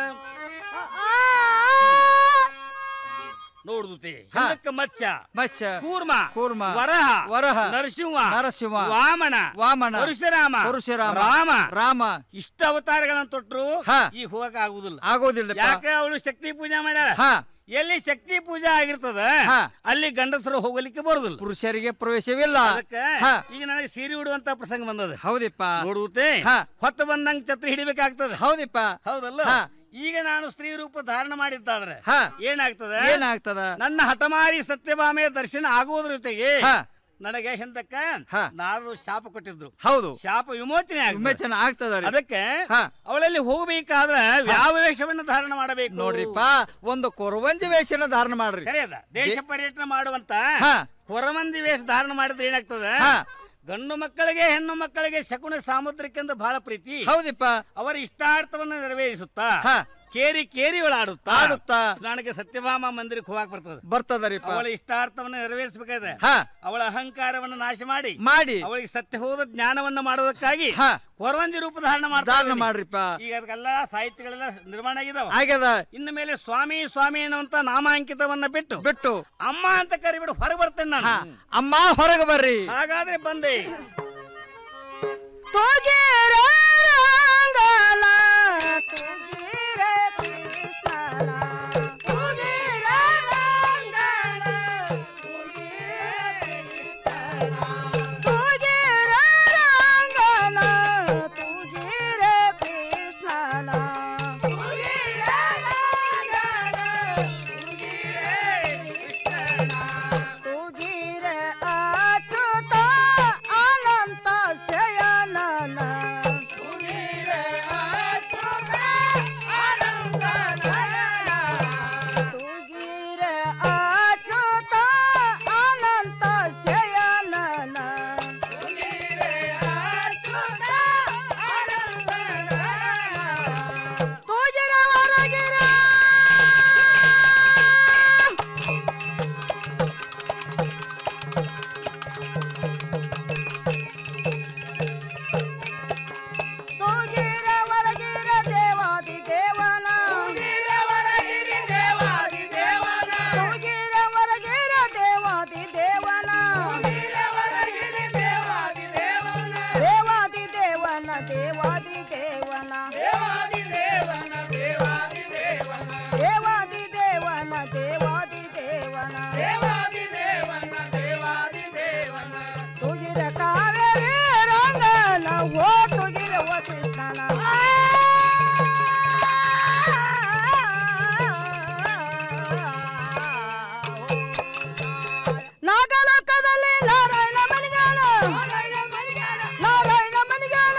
ನೋಡುತ್ತೆ ಹಿಂದಕ್ಕೆ ಮಚ್ಚ ಮಚ್ಚ ಕೂರ್ಮ ಕೂರ್ಮ, ವರಹ ವರಹ, ನರಸಿಂಹ ನರಸಿಂಹ, ವಾಮನ ವಾಮನ, ಪರಶುರಾಮ ಪರಶುರಾಮ, ರಾಮ ರಾಮ ಇಷ್ಟ ಅವತಾರಗಳನ್ನ ತೊಟ್ರು ಹಾ. ಈ ಹೋಗಕ್ ಆಗುದಿಲ್ಲ ಆಗೋದಿಲ್ಲಪ್ಪ ಯಾಕೆ ಅವಳು ಶಕ್ತಿ ಪೂಜೆ ಮಾಡ್ಯಾಳ ಹಾ ಎಲ್ಲಿ ಶಕ್ತಿ ಪೂಜೆ ಆಗಿರ್ತದ ಹಾ. ಅಲ್ಲಿ ಗಂಡಸರು ಹೋಗಲಿಕ್ಕೆ ಬರುದಿಲ್ಲ ಪುರುಷರಿಗೆ ಪ್ರವೇಶವಿಲ್ಲ ಅದಕ್ಕೆ ಹಾ. ಈಗ ನನಗೆ ಸೀರೆ ಉಡುವಂತ ಪ್ರಸಂಗ ಬಂದದ ಹೌದಿಪ್ಪ ನೋಡುತ್ತೆ ಹಾ. ಹೊತ್ತು ಬಂದಂಗ ಛತ್ರಿ ಹಿಡಿಬೇಕಾಗ್ತದ ಹೌದಿಪ್ಪ ಹೌದಲ್ಲ ಹಾ. ಈಗ ನಾನು ಸ್ತ್ರೀ ರೂಪ ಧಾರಣ ಮಾಡಿದ್ದಾದ್ರೆ ಹಾ. ಏನಾಗ್ತದೆ ಏನಾಗ್ತದ ನನ್ನ ಹಠಮಾರಿ ಸತ್ಯಭಾಮೆಯ ದರ್ಶನ ಆಗುವುದ್ರ ಜೊತೆಗೆ ಹಾ. ನನಗೆ ಹಿಂದಕ್ಕ ಹಾ. ನಾರದು ಶಾಪ ಕೊಟ್ಟಿದ್ರು ಹೌದು ಶಾಪ ವಿಮೋಚನೆ ಆಗ್ತದೆ. ವಿಮೋಚನೆ ಆಗ್ತದ ರೀ ಅದಕ್ಕೆ ಹಾ. ಅವಳಲ್ಲಿ ಹೋಗಬೇಕಾದ್ರೆ ಯಾವ ವೇಷವನ್ನು ಧಾರಣ ಮಾಡಬೇಕು ನೋಡ್ರಿಪ್ಪ ಒಂದು ಕೊರವಂಜಿ ವೇಷನ ಧಾರಣ ಮಾಡ್ರಿ ಸರಿಯದ ದೇಶ ಪರ್ಯಟನೆ ಮಾಡುವಂತ ಹಾ. ಹೊರಮಂದಿ ವೇಷ ಧಾರಣ ಮಾಡಿದ್ರೆ ಏನಾಗ್ತದೆ ಹಾ. ಗಂಡು ಮಕ್ಕಳಿಗೆ ಹೆಣ್ಣು ಮಕ್ಕಳಿಗೆ ಶಕುನ ಸಾಮುದ್ರಿಕೆಂದು ಬಹಳ ಪ್ರೀತಿ ಹೌದಿಪ್ಪ ಅವರ ಇಷ್ಟಾರ್ಥವನ್ನು ನೆರವೇರಿಸುತ್ತಾ ಹಾ. ಕೇರಿ ಕೇರಿ ಆಡುತ್ತಾ ಆಡುತ್ತಾ. ನನಗೆ ಸತ್ಯಭಾಮ ಮಂದಿರಕ್ಕೆ ಹೋಗಕ್ ಬರ್ತದೆ ಬರ್ತದರಿಪ್ಪ ಅವಳ ಇಷ್ಟಾರ್ಥವನ್ನು ನೆರವೇರಿಸಬೇಕಾದ್ರೆ ಹಾ. ಅವಳ ಅಹಂಕಾರವನ್ನು ನಾಶ ಮಾಡಿ ಮಾಡಿ. ಅವಳಿಗೆ ಸತ್ಯ ಹೋದ ಜ್ಞಾನವನ್ನ ಮಾಡೋದಕ್ಕಾಗಿ ಹಾ. ಕೊರವಂಜಿ ರೂಪ ಧಾರಣ ಮಾಡ್ತಾ ಧಾರಣ ಇದ್ದೀನಿ. ಮಾಡ್ರಿಪ್ಪ. ಈಗ ಅದಕ್ಕೆಲ್ಲ ಸಾಹಿತ್ಯಗಳೆಲ್ಲ ನಿರ್ಮಾಣ ಆಗಿದಾವ ಆಗ್ಯದ ಇನ್ನು ಮೇಲೆ ಸ್ವಾಮಿ ಸ್ವಾಮಿ ಅನ್ನುವಂತ ನಾಮಾಂಕಿತವನ್ನ ಬಿಟ್ಟು ಬಿಟ್ಟು ಅಮ್ಮ ಅಂತ ಕರಿಬಿಡು ಹೊರಗೆ ಬರ್ತೇನೆ ನಾನು ಅಮ್ಮ ಹೊರಗೆ ಬರ್ರಿ ಹಾಗಾದ್ರೆ ಬಂದೆ ಅನಂತ ಶಯನನ ತುಗಿರೆ ಅಚ್ಯುತ ಅನಂತ ಶಯನನ ತುಗಿರೆ ಹೊರಗಿರ ತುಗಿರ ಹೊರಗಿರ ದೇವಾದಿ ದೇವನ ತುಗಿರ ಹೊರಗಿರ ದೇವಾದಿ ದೇವನ ದೇವಾದಿ ದೇವನ ದೇವಾದಿ ದೇವನ ದೇವಾದಿ ದೇವನ ದೇವಾದಿ ದೇವನ ತುಗಿರ ಕಾವೇರಿ ರಂಗನ ಓ ತುಗಿರ ಓ ಕೃಷ್ಣನ ನಾಗಲೋಕದಲ್ಲಿ ನಾರಾಯಣ ಮನಿಗಾನ ನಾರಾಯಣ ಮನಿಗಾನ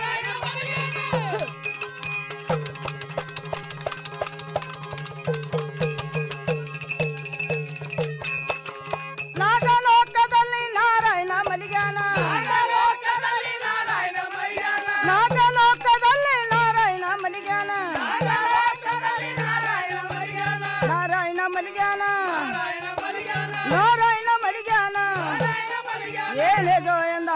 ನಾಗಲೋಕದಲ್ಲಿ ನಾರಾಯಣ ಮಲಿಗಾನ ನಾಗಲೋಕದಲ್ಲಿ ನಾರಾಯಣ ಮಲಿಗಾನ ನಾರಾಯಣ ಮಲಿಗಾನ ನಾರಾಯಣ ಮಲಿಗಾನ ಏನೇ ಗೋಯಂದ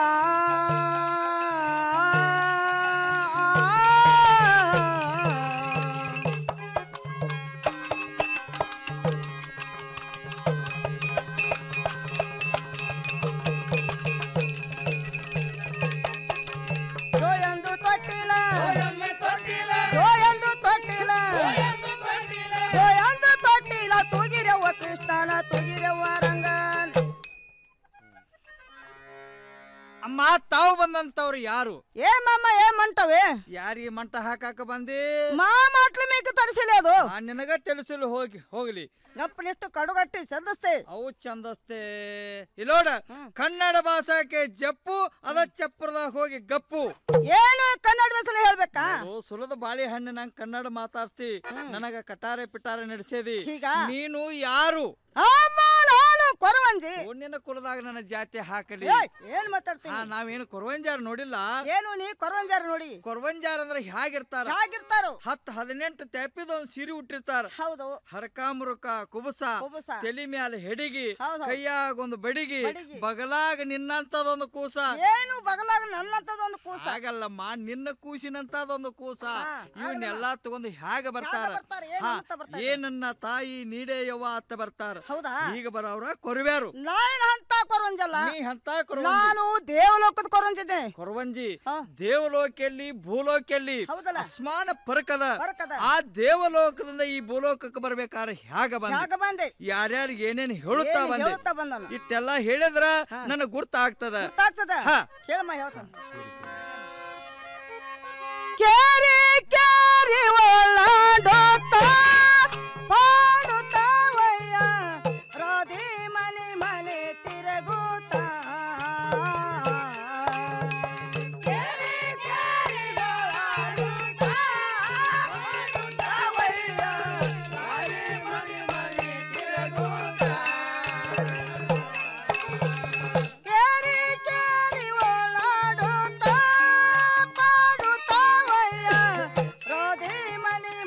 ಜೋಯಂದು ತೊಟ್ಟಿಲ ಜೋಯಂದು ತೊಟ್ಟಿಲ ಜೋಯಂದು ತೊಟ್ಟಿಲ ತೂಗಿರವ್ವ ಕೃಷ್ಣನ ತೂಗಿರವ್ವ ರಂಗನ ಅಮ್ಮ ತಾವು ಬಂದಂತವ್ರು ಯಾರು ಏ ಮಾಮ ಏ ಮಂಟವೇ ಯಾರಿಗೆ ಮಂಟ ಹಾಕಾಕ ಬಂದಿ ಮಾ ಮಾಟ್ಲ ಮೇಕ ತರಿಸಿಲ್ಲ ಅದು ಆ ನಿನಗ ತಿಳಿಸಲು ಹೋಗಿ ಹೋಗ್ಲಿ ಗಪ್ಪನಿಷ್ಟು ಕಡುಗಟ್ಟಿ ಸಂದಸ್ತೆ ಅವು ಚಂದಸ್ತೆ ಇಲ್ಲೋಡ ಕನ್ನಡ ಭಾಷಾಕ್ಕೆ ಜಪ್ಪು ಅದ ಚಪ್ಪರದಾಗ ಹೋಗಿ ಗಪ್ಪು ಏನು ಕನ್ನಡ ಭಾಷೆಲಿ ಹೇಳ್ಬೇಕಾ ಓ ಸುಲದ ಬಾಳೆಹಣ್ಣು ನಂಗೆ ಕನ್ನಡ ಮಾತಾಡ್ತಿ ನನಗ ಕಟಾರೆ ಪಿಟಾರೆ ನಡೆಸೇದಿ ಈಗ? ನೀನು ಯಾರು ಅಮ್ಮ ನಾನು ಕೊರವಂಜಿ ನಿನ್ನ ಕುಲದಾಗ ನನ್ನ ಜಾತಿ ಹಾಕಲಿ ಏಯ್, ಏನ್ ಮಾತಾಡ್ತೀನಿ ಹಾ ನಾವೇನು ಕೊರವಂಜಾರ ನೋಡಿಲ್ಲ ಏನು ನೀ ಕೊರವಂಜಾರ ನೋಡಿ ಕೊರವಂಜಾರ ಅಂದ್ರೆ ಹೇಗಿರ್ತಾರ ಹೇಗಿರ್ತಾರೋ ಹತ್ತು ಹದಿನೆಂಟು ತೆಪ್ಪಿದ ಒಂದ್ ಸಿರಿ ಉಟ್ಟಿರ್ತಾರ ಹೌದು ಹರಕಾಮುರುಕ ಕುಬಸ ಕುಬುಸ. ತಲಿ ಮ್ಯಾಲ ಹೆಡಿಗಿ ಹೌದ್ ಹೌದ್. ಕೈಯಾಗ ಒಂದು ಬಡಿಗಿ ಬಡಿಗಿ. ಬಗಲಾಗ ನಿನ್ನಂತದೊಂದು ಕೂಸ ಏನು ಬಗಲಾಗ ನನ್ನಂತದೊಂದು ಕೂಸ ಹಾಗಲ್ಲಮ್ಮ ನಿನ್ನ ಕೂಸಿನಂತದೊಂದು ಕೂಸ ಹಾ, ಇವನ್ನೆಲ್ಲಾ ತಗೊಂಡು ಹೇಗ ಬರ್ತಾರ ಬರ್ತಾರ? ಏನ್ ಹಾ, ಅಂತ ಬರ್ತಾರ? ಏನನ್ನ ತಾಯಿ ನೀಡೆಯವ್ವ ಅತ್ತ ಬರ್ತಾರ ಹೌದಾ ಈಗ ಬರೋವ್ರ ಕೊರವ್ಯಾರು ನಾನ್ ಅಂತ ಕೊರವಂಜಲ್ಲ ನೀ ಅಂತ ಕೊರವಂಜಿ. ನಾನು ದೇವಲೋಕದ ಕೊರವಂಜಿದ್ದೆ ಕೊರವಂಜಿ ದೇವಲೋಕೆಯಲ್ಲಿ ಭೂಲೋಕೆಯಲ್ಲಿ ಹೌದಲ್ಲ? ಅಸ್ಮಾನ ಪರಕದ ಪರಕದ. ಆ ದೇವಲೋಕದಿಂದ ಈ ಭೂಲೋಕಕ್ಕೆ ಬರ್ಬೇಕಾದ್ರೆ ಹೇಗ ಯಾಕ ಬಂದ ಬಂದೆ ಯಾರ್ಯಾರು ಏನೇನ್ ಹೇಳುತ್ತಾ ಏನ್ ಬಂದೆ ಹೇಳುತ್ತಾ ಬಂದನು ಇಟ್ಟೆಲ್ಲ ಹೇಳಿದ್ರ ನನಗ್ ಗುರ್ತಾಗ್ತದ ಗೊತ್ತಾಗ್ತದ ಹಾ. ಕೇಳಮ್ಮ ಹೇಳ್ತಾನೆ ಕೇರಿ ಕೇರಿ ಒಳಾಡೋತ ಪಾಡುತ್ತವಯ್ಯ ರಾಧೆ ಮನೆ ಮನೆ ತಿರುಗುತ್ತ ಕೇರಿ ಕೇರಿ ಒಳಾಡುತ್ತ ಪಾಡುತ್ತವಯ್ಯ ರಾಧೆ ಮನೆ ಮನೆ ತಿರುಗುತ್ತ ಕೇರಿ ಕೇರಿ ಒಳಾಡುತ್ತ ಪಾಡುತ್ತವಯ್ಯ ರಾಧೆ ಮನೆ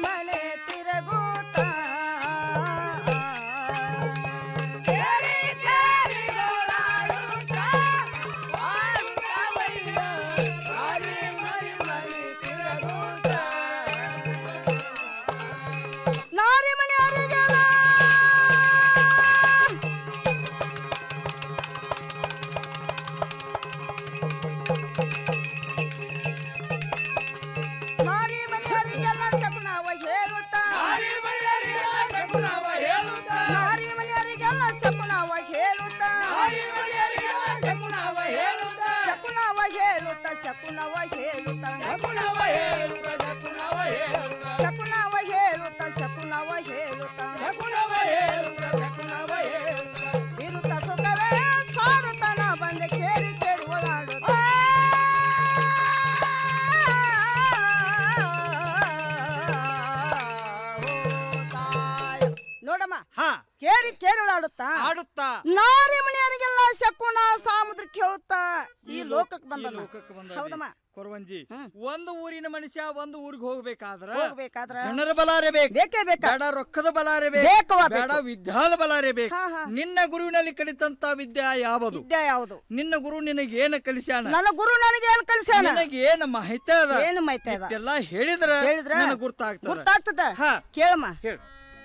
ಕೇರಿ ಕೇರಳಾಡುತ್ತಾ ಆಡುತ್ತಾ ನಾರಿ ಮನೆಯವರಿಗೆಲ್ಲ ಶಕುನ ಸಾಮುದ್ರಕ್ಕೆ ಹೋಗುತ್ತಾ ಈ ಲೋಕಕ್ಕೆ ಬಂದ ಲೋಕಕ್ಕೆ ಬಂದ ಹೌದಮ್ಮ ಕೊರವಂಜಿ ಒಂದು ಊರಿನ ಮನುಷ್ಯ ಒಂದು ಊರಿಗೆ ಹೋಗ್ಬೇಕಾದ್ರ ಹೋಗ್ಬೇಕಾದ್ರ ಜನರ ಬಲಾರೆ ಬೇಕು ಬೇಕೇ ಬೇಕ ಬೇಡ ರೊಕ್ಕದ ಬಲಾರೆ ಬೇಕವ್ವ, ಬೇಕು ಬೇಡ ಬೇಕು. ವಿದ್ಯಾದ ಬಲಾರೆ ಬೇಕು ಹಾ, ಹಾ. ನಿನ್ನ ಗುರುವಿನಲ್ಲಿ ಕಲಿತಂತ ವಿದ್ಯಾ ಯಾವುದು ವಿದ್ಯೆ ಯಾವುದು ನಿನ್ನ ಗುರು ನಿನಗೆ ಏನ ಕಲಿಸ್ಯಾನ ನನ್ನ ಗುರು ನನಗೆ ಏನ್ ಕಲಿಸ್ಯಾನ ನಿನಗೆ ಏನ ಮಾಹಿತಿ ಅದ ಏನು ಮಾಹಿತಿ ಅದ? ಎಲ್ಲ ಹೇಳಿದ್ರ ಹೇಳಿದ್ರ ನಿನಗ್ ಗುರ್ತಾಗ್ತದ ಗುರ್ತಾಗ್ತದ ಹಾ ಕೇಳಮ್ಮ ಹೇಳು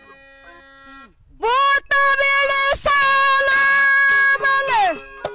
ಭೂತ ಬೆಳೆಸಾಲ ಬಲೆ.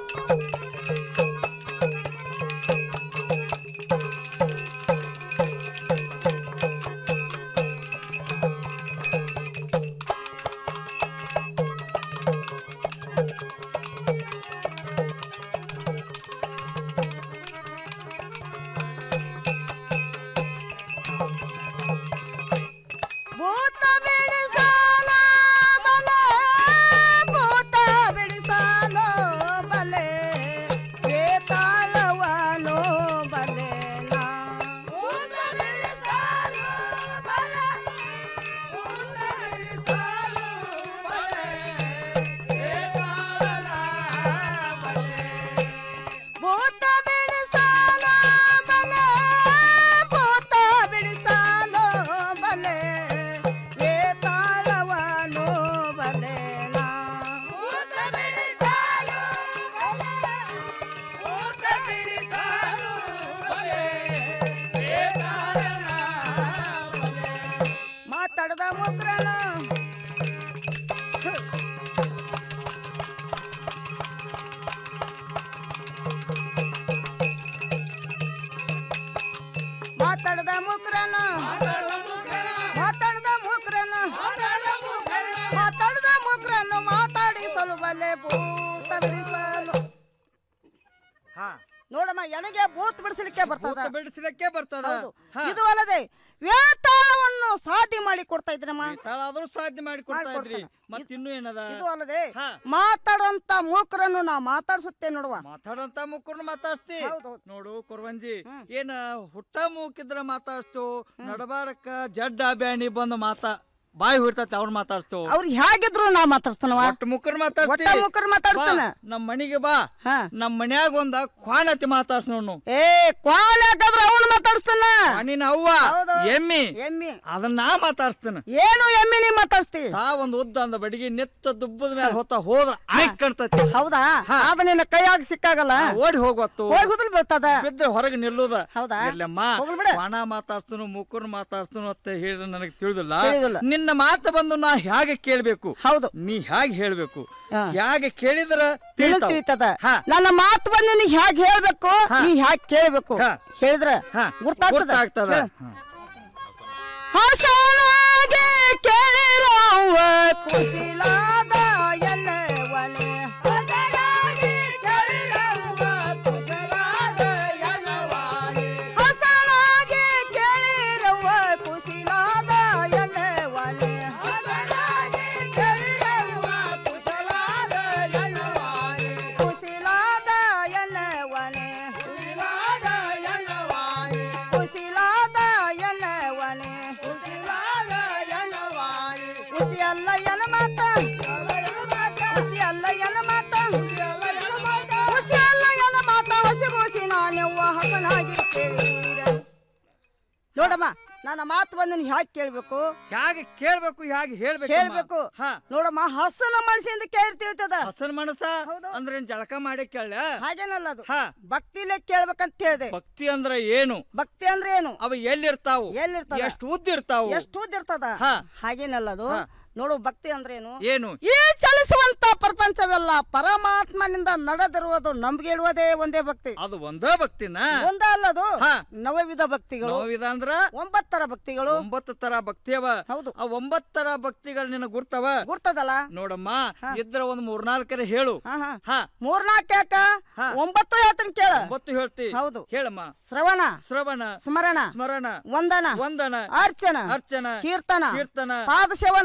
ಭೂತ ಬಿಡಿಸಾಲ ಬಲೆ ಭೂತ ಬಿಡಿಸಾಲ ಬಲೆ ಬೇತಾಳವನು ಬಲೆ ನಾ. ಭೂತ ಬಿಡಿಸಾಲ ಬಲೆ, ಭೂತ ಬಿಡಿಸಾಲ ಬಲೆ, ಬೇತಾಳನ ಬಲೆ. ಭೂತ ಬಿಡಿಸಾಲ ಬಲೆ ಭೂತ ಬಿಡಿಸಾಲ ಬಲೆ ವೇತಾಳವನು ಬಲೆ ನಾ. ಭೂತ ಬಿಡಿಸಾಲ ಬಲೆ, ಭೂತ ಬಿಡಿಸಾಲ ಬಲೆ, ವೇತಾಳನ ಬಲೆ. ಮಾತಾಡದ ಮುದ್ರನ ಮಾತಾಡದ ಮುಕ್ರನ ಮಾತಾಡದ ಮುಕ್ರನ ಮಾತಾಡದ ಮುಕ್ರನ್ನು ಮಾತಾಡಿಸಲು ಬಲ್ಲೆ ಭೂತ ಬಿಡಿಸಲು ನೋಡಮ್ಮ ನನಗೆ ಭೂತ್ ಬಿಡಿಸಲಿಕ್ಕೆ ಬರ್ತದ ಬಿಡಿಸಲಿಕ್ಕೆ ಬರ್ತದ ಹೌದು. ಇದು ಅಲ್ಲದೆ ವೇತಾಳವನ್ನು ಸಾಧ್ಯ ಮಾಡಿ ಕೊಡ್ತಾ ಇದ್ರಮ್ಮ ಆದ್ರೂ ಸಾಧ್ಯ ಮಾಡಿ ಕೊಡ್ತಾ ಇದ್ರಿ ಮತ್ ಇನ್ನು ಏನದ ಇದು ಅಲ್ಲದೆ ಮಾತಾಡಂತ ಮೂಕರನ್ನು ನಾ ಮಾತಾಡ್ಸುತ್ತೆ ನೋಡುವ ಮಾತಾಡಂತ ಮುಕ್ಕರ್ನ ಮಾತಾಡ್ಸ್ತಿ ನೋಡು ಕೊರವಂಜಿ ಏನ ಹುಟ್ಟ ಮೂಕಿದ್ರ ಮಾತಾಡ್ಸ್ತು ನಡಬಾರಕ್ಕ ಜಡ್ಡ ಬ್ಯಾಣಿ ಬಂದು ಮಾತಾ ಬಾಯಿ ಹುಡ್ತೈತಿ ಅವ್ರ ಮಾತಾಡ್ಸ್ತು ಅವ್ರು ಹೇಗಿದ್ರು ನಾ ಮಾತಾಡ್ಸ್ತಾನವ ಒಟ್ಟು ಮುಕ್ಕರ್ ಮಾತಾಡ್ತಿ ಒಟ್ಟ ಮುಕ್ಕರ್ ಮಾತಾಡ್ಸ್ತಾನ. ಬಾ, ನಮ್ ಮನಿಗೆ ಬಾ ನಮ್ ಮನ್ಯಾಗ ಒಂದ ಕ್ವಾಣತಿ ಮಾತಾಡ್ಸ್ ನೋಡು ಏ ಕ್ವಾಲ್ ಯಾಕಂದ್ರ ಅವನು ಮಾತಾಡ್ಸ್ತಾನ ನಿನ್ನ ಅವ್ವ ಎಮ್ಮಿ ಎಮ್ಮಿ ಅದನ್ನ ನಾ ಮಾತಾಡ್ಸ್ತೇನೆ ಏನು ಎಮ್ಮಿ ನೀ ಮಾತಾಡ್ಸ್ತಿ ತಾ ಒಂದ್ ಉದ್ದ ಅಂದ ಬಡಿಗೆ ನೆತ್ತ ದುಬ್ಬದ ಮೇಲೆ ಹೊತ್ತ ಹೋದ್ರ ಆಯ್ಕ್ ಕಾಣ್ತೈತಿ ಹೌದಾ ಅದ ನಿನ್ನ ಕೈಯಾಗ ಸಿಕ್ಕಾಗಲ್ಲ ಓಡಿ ಹೋಗ್ವತ್ತು ಹೋಗಿ ಹುದುಲ್ ಬೀಳ್ತದ ಬಿದ್ರೆ ಹೊರಗೆ ನಿಲ್ಲುದ ಹೌದಾ? ಇರ್ಲಮ್ಮ ಹೋಗ್ಲಿ ಬಿಡು. ಕ್ವಾಣ ಮಾತಾಡ್ಸ್ತನು ಮುಕ್ಕರ್ ಮಾತಾಡ್ಸ್ತನು ಅಂತ ಹೇಳಿದ್ರೆ ನನಗೆ ತಿಳಿದಿಲ್ಲ ತಿಳಿದಿಲ್ಲ. ನಿನ್ನ ಮಾತು ಬಂದು ನಾ ಹೇಗೆ ಕೇಳ್ಬೇಕು ಹೌದು ನೀ ಹೇಗೆ ಹೇಳ್ಬೇಕು ಹೇಗೆ ಕೇಳಿದ್ರ ನಿನಗ್ ತಿಳಿತಾವ್. ತಿಳಿತದ ನನ್ನ ಮಾತು ಬಂದು ನೀ ಹ್ಯಾಗ್ ಹೇಳ್ಬೇಕು ನೀ ಹ್ಯಾಗ್ ಕೇಳ್ಬೇಕು ಹೇಳಿದ್ರ ಗುರ್ತಾಗ್ತದ ಗುರ್ತಾಗ್ತದ. ಹೇಳು. ಹಸನಾಗೆ ಕೇರವ್ವ ಕುಶಿಲಾದ ಎನ್ನವನೆ. ಹಸನಾಗೆ ಕೇಳಿರವ್ವ ಕುಶಿಲಾದ ಎನ್ನವಾನೆ. ಹಸನಾಗೆ ಕೇಳಿರವ್ವ ಕುಶಿಲಾದ ಎನ್ನವನೆ. ಹಸನಾಗೆ ಕೇಳಿರವ್ವ ಕುಶಿಲಾದ ಎನ್ನವಾನೆ. ಕುಶಿಲಾದ ಎನ್ನವನೆ. ಕುಶಿಲಾದ ಎನ್ನವಾನೆ. ಕುಶಿಲಾದ ಎನ್ನವನೆ. ಕುಶಿಲಾದ ಎನ್ನವಾನೆ. ಕುಸಿ ಅಲ್ಲ ಎನ ಮಾತ ಕುಸಿ ಅಲ್ಲ ಎನ ಮಾತ ಕುಸಿ ಅಲ್ಲ ಎನ ಮಾತ ಹಸಿಗೂಸಿ ನಾನೆವ್ವ ಹಸನಾಗಿ ಕೇಳಿರ ನೋಡಮ್ಮ ನನ್ನ ಮಾತು ಬಂದು ನೀ ಹ್ಯಾಕ್ ಕೇಳ್ಬೇಕು ಹೇಗೆ ಕೇಳ್ಬೇಕು ಹೇಗೆ ಹೇಳ್ಬೇಕು ಹೇಳ್ಬೇಕು ನೋಡಮ್ಮ ಹಸನ ಮನಸ್ಸಿಂದ ಕೇಳಿ ತಿಳ್ತದ ಹಸನ್ ಮನಸ್ಸ ಅಂದ್ರೆ ಏನ್ ಜಳಕ ಮಾಡಿ ಕೇಳ ಹಾಗೇನಲ್ಲ ಅದು ಭಕ್ತಿಲೇ ಕೇಳ್ಬೇಕಂತ ಹೇಳಿದೆ ಭಕ್ತಿ ಅಂದ್ರ ಏನು ಭಕ್ತಿ ಅಂದ್ರೆ ಏನು ಅವ ಎಲ್ಲಿರ್ತಾವು ಎಲ್ಲಿರ್ತದ ಎಷ್ಟು ಉದ್ದ ಇರ್ತಾವು ಎಷ್ಟು ಉದ್ದ ಇರ್ತದ ಹಾ. ಹಾಗೇನಲ್ಲ ಅದು ನೋಡು ಭಕ್ತಿ ಅಂದ್ರೆ ಏನು ಏನು ಈ ಚಲಿಸುವಂತ ಪ್ರಪಂಚವೆಲ್ಲ ಪರಮಾತ್ಮನಿಂದ ನಡೆದಿರುವುದು ನಂಬಿಕೆ ಇಡುವುದೇ ಒಂದೇ ಭಕ್ತಿ ಅದು ಒಂದೇ ಭಕ್ತಿನ ಒಂದ ಅಲ್ಲದು ನವವಿಧ ಭಕ್ತಿಗಳು ನವವಿಧ ಅಂದ್ರ ಒಂಬತ್ತರ ಭಕ್ತಿಗಳು ಒಂಬತ್ತು ತರ ಭಕ್ತಿ ಅವ ಹೌದು ಆ ಒಂಬತ್ತರ ಭಕ್ತಿಗಳು ನಿನಗ್ ಗುರ್ತವ ಗುರ್ತದಲ್ಲ ನೋಡಮ್ಮ ಇದ್ರ ಒಂದ್ ಮೂರ್ನಾಲ್ಕರ ಹೇಳು ಹಾ ಮೂರ್ನಾಲ್ಕು ಯಾಕ ಒಂಬತ್ತು ಹೇಳ್ತೀನಿ ಕೇಳ ಒಂಬತ್ತು ಹೇಳ್ತಿ ಹೌದು ಹೇಳಮ್ಮ ಶ್ರವಣ ಶ್ರವಣ ಸ್ಮರಣ ಸ್ಮರಣ ವಂದನ ವಂದನ ಅರ್ಚನ ಅರ್ಚನ ಕೀರ್ತನ ಕೀರ್ತನ ಪಾದ ಸೇವನ ಪಾದ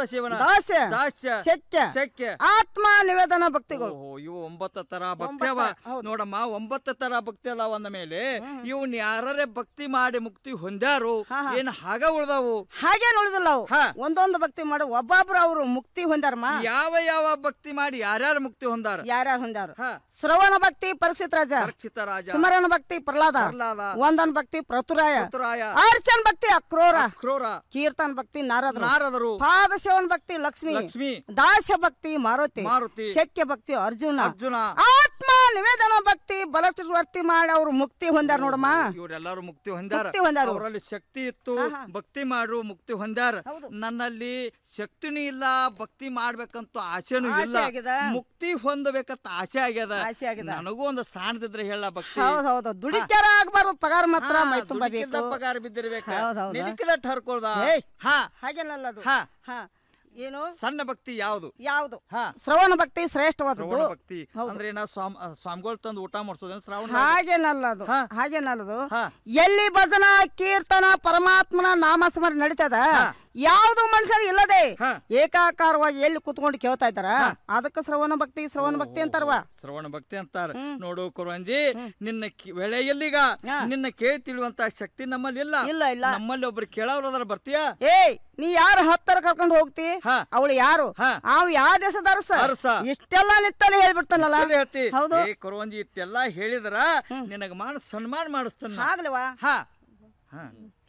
ಸೇವನ ದಾಸ್ಯ ದಾಸ್ಯ ಶಕ್ಯ ಶಕ್ಯ ಆತ್ಮ ನಿವೇದನ ಭಕ್ತಿಗಳು ಓಹೋ ಇವು ಒಂಬತ್ತು ತರ ಭಕ್ತಿ ಅವ ನೋಡಮ್ಮ ಒಂಬತ್ತು ತರ ಭಕ್ತಿ ಅದಾವ ಅಂದ ಮೇಲೆ ಇವ್ನ ಯಾರೇ ಭಕ್ತಿ ಮಾಡಿ ಮುಕ್ತಿ ಹೊಂದ್ಯಾರು ಏನ್ ಹಾಗ ಉಳ್ದಾವು ಹಾಗೇನ್ ಉಳಿದಿಲ್ಲ ಅವು ಒಂದೊಂದು ಭಕ್ತಿ ಮಾಡಿ ಒಬ್ಬೊಬ್ರು ಅವರು ಮುಕ್ತಿ ಹೊಂದಾರಮ್ಮ ಯಾವ ಯಾವ ಭಕ್ತಿ ಮಾಡಿ ಯಾರ್ಯಾರು ಮುಕ್ತಿ ಹೊಂದಾರ ಯಾರ್ಯಾರು ಹೊಂದಾರ ಶ್ರವಣ ಭಕ್ತಿ ಪರೀಕ್ಷಿತ್ ರಾಜ ರಕ್ಷಿತ ರಾಜ ಸ್ಮರಣ ಭಕ್ತಿ ಪ್ರಹ್ಲಾದ ಪ್ರಹ್ಲಾದ. ವಂದನ್ ಭಕ್ತಿ ಪ್ರತುರಾಯ ಪ್ರತುರಾಯ. ಅರ್ಚನ್ ಭಕ್ತಿ ಅಕ್ರೋರ ಕ್ರೋರ ಕೀರ್ತನ್ ಭಕ್ತಿ ನಾರದರು ನಾರದರು. ಪಾದ ಸೇವನ್ ಭಕ್ತಿ ಲಕ್ಷ್ಮಿ ಲಕ್ಷ್ಮಿ. ದಾಸ್ಯ ಭಕ್ತಿ ಮಾರುತಿ ಮಾರುತಿ. ಶಕ್ಯ ಭಕ್ತಿ ಅರ್ಜುನ ಅರ್ಜುನ. ಆತ್ಮ ನಿವೇದನ ಭಕ್ತಿ ಬಲವರ್ತಿ ಮಾಡಿ ಅವ್ರು ಮುಕ್ತಿ ಹೊಂದಾರ ನೋಡಮ್ಮ ಇವರೆಲ್ಲರೂ ಮುಕ್ತಿ ಹೊಂದಾರ ಮುಕ್ತಿ ಹೊಂದಾರು. ಅವರಲ್ಲಿ ಶಕ್ತಿ ಇತ್ತು ಭಕ್ತಿ ಮಾಡು ಮುಕ್ತಿ ಹೊಂದಾರ ನನ್ನಲ್ಲಿ ಶಕ್ತಿನೂ ಇಲ್ಲ ಭಕ್ತಿ ಮಾಡ್ಬೇಕಂತ ಆಸೆನೂ ಆಸೆ ಇಲ್ಲ ಆಗ್ಯದ. ಮುಕ್ತಿ ಹೊಂದಬೇಕಂತ ಆಸೆ ಆಗ್ಯದ ಆಸೆ ಆಗ್ಯದ. ನನಗೂ ಒಂದು ಸಾಣದಿದ್ರೆ ಹೇಳ ಭಕ್ತಿ ಹೌದ್ ಹೌದು ದುಡಿಕ್ಯಾರ ಆಗ್ಬಾರ್ದು ಪಗಾರ ಮಾತ್ರ ಮೈ ತುಂಬಾ ದುಡುಕಿದ್ದ ಬೇಕು ಪಗಾರ ಬಿದ್ದಿರ್ಬೇಕ ಹೌದ್ ಹೌದು. ನಿಲುಕಿದಟ್ಟು ಹರ್ಕೊಳ್ದ ಏಯ್, ಹಾ ಹಾಗೇನಲ್ಲ ಅದು ಹಾ. ಹಾ ಏನು ಸಣ್ಣ ಭಕ್ತಿ ಯಾವುದು ಯಾವುದು ಹಾ ಶ್ರವಣ ಭಕ್ತಿ ಶ್ರೇಷ್ಠವಾದದ್ದು ಶ್ರವಣ ಭಕ್ತಿ ಹೌದು. ಅಂದ್ರೆ ನಾ ಸ್ವಾಮ್ ಸ್ವಾಮಿಗಳು ತಂದು ಊಟ ಮಾಡಿಸೋದೇನು ಶ್ರಾವಣ ಹಾಗೇನಲ್ಲ ಅದು ಹಾಗೇನಲ್ಲ ಅದು ಎಲ್ಲಿ ಭಜನ ಕೀರ್ತನ ಪರಮಾತ್ಮನ ನಾಮಸ್ಮರಣೆ ನಡೀತದ ಯಾವ್ದು ಮನುಷ್ಯರು ಇಲ್ಲದೆ ಏಕಾಕಾರವಾಗಿ ಎಲ್ಲಿ ಕುತ್ಕೊಂಡು ಕೇಳ್ತಾ ಇದ್ದಾರ ಅದಕ್ಕೆ ಶ್ರವಣ ಭಕ್ತಿ ಶ್ರವಣ ಭಕ್ತಿ ಅಂತಾರವ ಶ್ರವಣ ಭಕ್ತಿ ಅಂತಾರ ನೋಡು ಕುರುವಂಜಿ ನಿನ್ನ ಕಿ- ವೇಳೆ ಎಲ್ಲಿಗ ನಿನ್ನ ಕೇಳಿ ತಿಳಿಯುವಂತ ಶಕ್ತಿ ನಮ್ಮಲ್ಲಿ ಇಲ್ಲ ಇಲ್ಲ ಇಲ್ಲ ನಮ್ಮಲ್ಲಿ ಒಬ್ರು ಕೇಳೋರು ಅದ್ರ ಬರ್ತೀಯಾ ಏಯ್ ನೀ ಯಾರ ಹತ್ತರ ಕರ್ಕೊಂಡು ಹೋಗ್ತಿ ಅವಳು ಯಾರು ಅವ್ ಯಾವ ದೇಶದ ಅರಸ ಅರಸ. ಇಷ್ಟೆಲ್ಲ ನಿತ್ತಲ್ಲಿ ಹೇಳ್ಬಿಡ್ತಾನಲ್ಲ ಎಲ್ಲಿ ಹೇಳ್ತಿ ಹೌದು ಏ ಕುರುವಂಜಿ ಇಷ್ಟೆಲ್ಲ ಹೇಳಿದ್ರ ನಿನಗ ಮಾಡ ಸನ್ಮಾನ ಮಾಡಿಸ್ತಾನ ಆಗ್ಲವಾ ಹಾ ಹಾ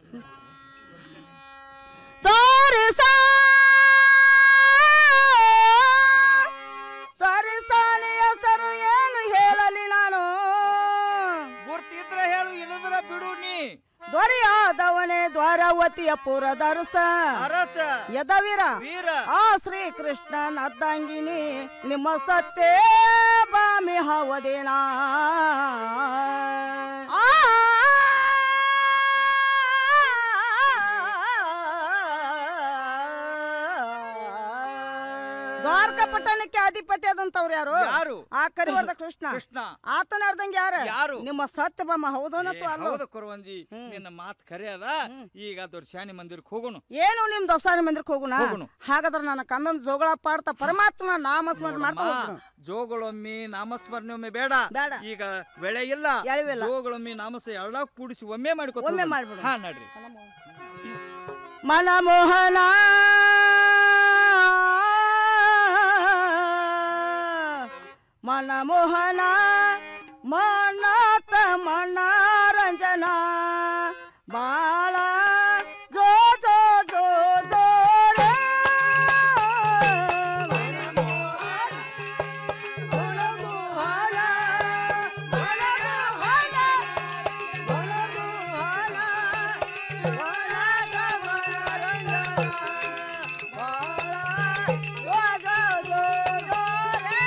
ತೋರಿಸ ತೋರಿಸಾನಿ ಹೆಸರು ಏನು ಹೇಳಲಿ ನಾನು ಗುರ್ತಿದ್ರ ಹೇಳು ಇಳಿದ್ರ ಬಿಡು ನೀ ದೊರೆಯಾದವನೇ ದ್ವಾರಾವತಿಯ ಪುರದರಸ ಅರಸ ಯದವೀರ ವೀರ ಆ ಶ್ರೀಕೃಷ್ಣನ ಅರ್ಧಾಂಗಿನಿ ನಿಮ್ಮ ಸತ್ತೇ ಬಾಮಿ ಹವದೇನಾ ದ್ವಾರಕ ಪಟ್ಟಣಕ್ಕೆ ಅಧಿಪತಿ ಆದಂತವ್ರು ಯಾರು ಯಾರು? ಆ ಕರಿವರ್ದ ಕೃಷ್ಣ ಕೃಷ್ಣ. ಆತನ ಅರ್ಧಂಗೆ ಯಾರು ಯಾರು? ನಿಮ್ಮ ಸತ್ಯಭಾಮ ಹೌದೋನತ್ತು ಏ, ಅಲ್ಲೋ ಹೌದು ಕುರುವಂಜಿ ನಿನ್ನ ಮಾತ್ ಖರೆ ಅದ ಈಗ ದೊರ್ಶಾನಿ ಮಂದಿರಕ್ಕೆ ಹೋಗೋಣ ಏನು ನಿಮ್ ದೊಸಾನಿ ಮಂದಿರಕ್ಕೆ ಹೋಗುಣ ಹೋಗುನು. ಹಾಗಾದ್ರೆ ನನ್ನ ಕಂದನ್ ಜೋಗಳ ಪಾಡ್ತಾ ಪರಮಾತ್ಮನ ನಾಮಸ್ಮರಣೆ ಮಾಡ್ತಾ ಹೋಗುನು ಜೋಗಳೊಮ್ಮೆ ನಾಮಸ್ಮರಣೆ ಒಮ್ಮೆ ಬೇಡ ಬೇಡ. ಈಗ ಬೆಳೆ ಇಲ್ಲ ಎಳವಿಲ್ಲ. ಜೋಗಳೊಮ್ಮೆ ನಾಮಸ ಎಲ್ಲ ಕೂಡಿಸಿ ಒಮ್ಮೆ ಮಾಡ್ಕೊತ ಒಮ್ಮೆ ಹೋಗೋಣ. ಮಾಡ್ಬಿಡು. ಹಾ ನಡ್ರಿ ಮನಮೋಹನ ಮನಮೋಹನ ಮನತ ಮನರಂಜನ ಬಾಳ ಜೋ ಜೋ ಜೋ ಜೋ ರೇ. ಮನಮೋಹನ, ಮನಮೋಹನ, ಮನಮೋಹನ, ಮನದ ಮನರಂಜನ, ಬಾಳ ಜೋ ಜೋ ಜೋ ರೇ.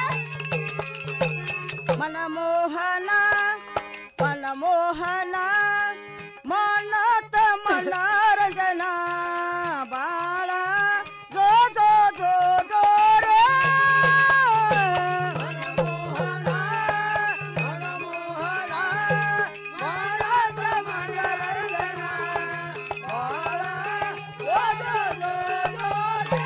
ಮನಮೋಹನ ಮನಮೋಹನ ಮನತ ಮನರಂಜನ ಬಾಳ ಜೋ ಜೋ ಜೋ ಜೋ ರೇ. ಮನಮೋಹನ, ಮನಮೋಹನ, ಮನತ ಮನರಂಜನ, ಬಾಳ ಜೋ ಜೋ ಜೋ ಜೋ ರೇ.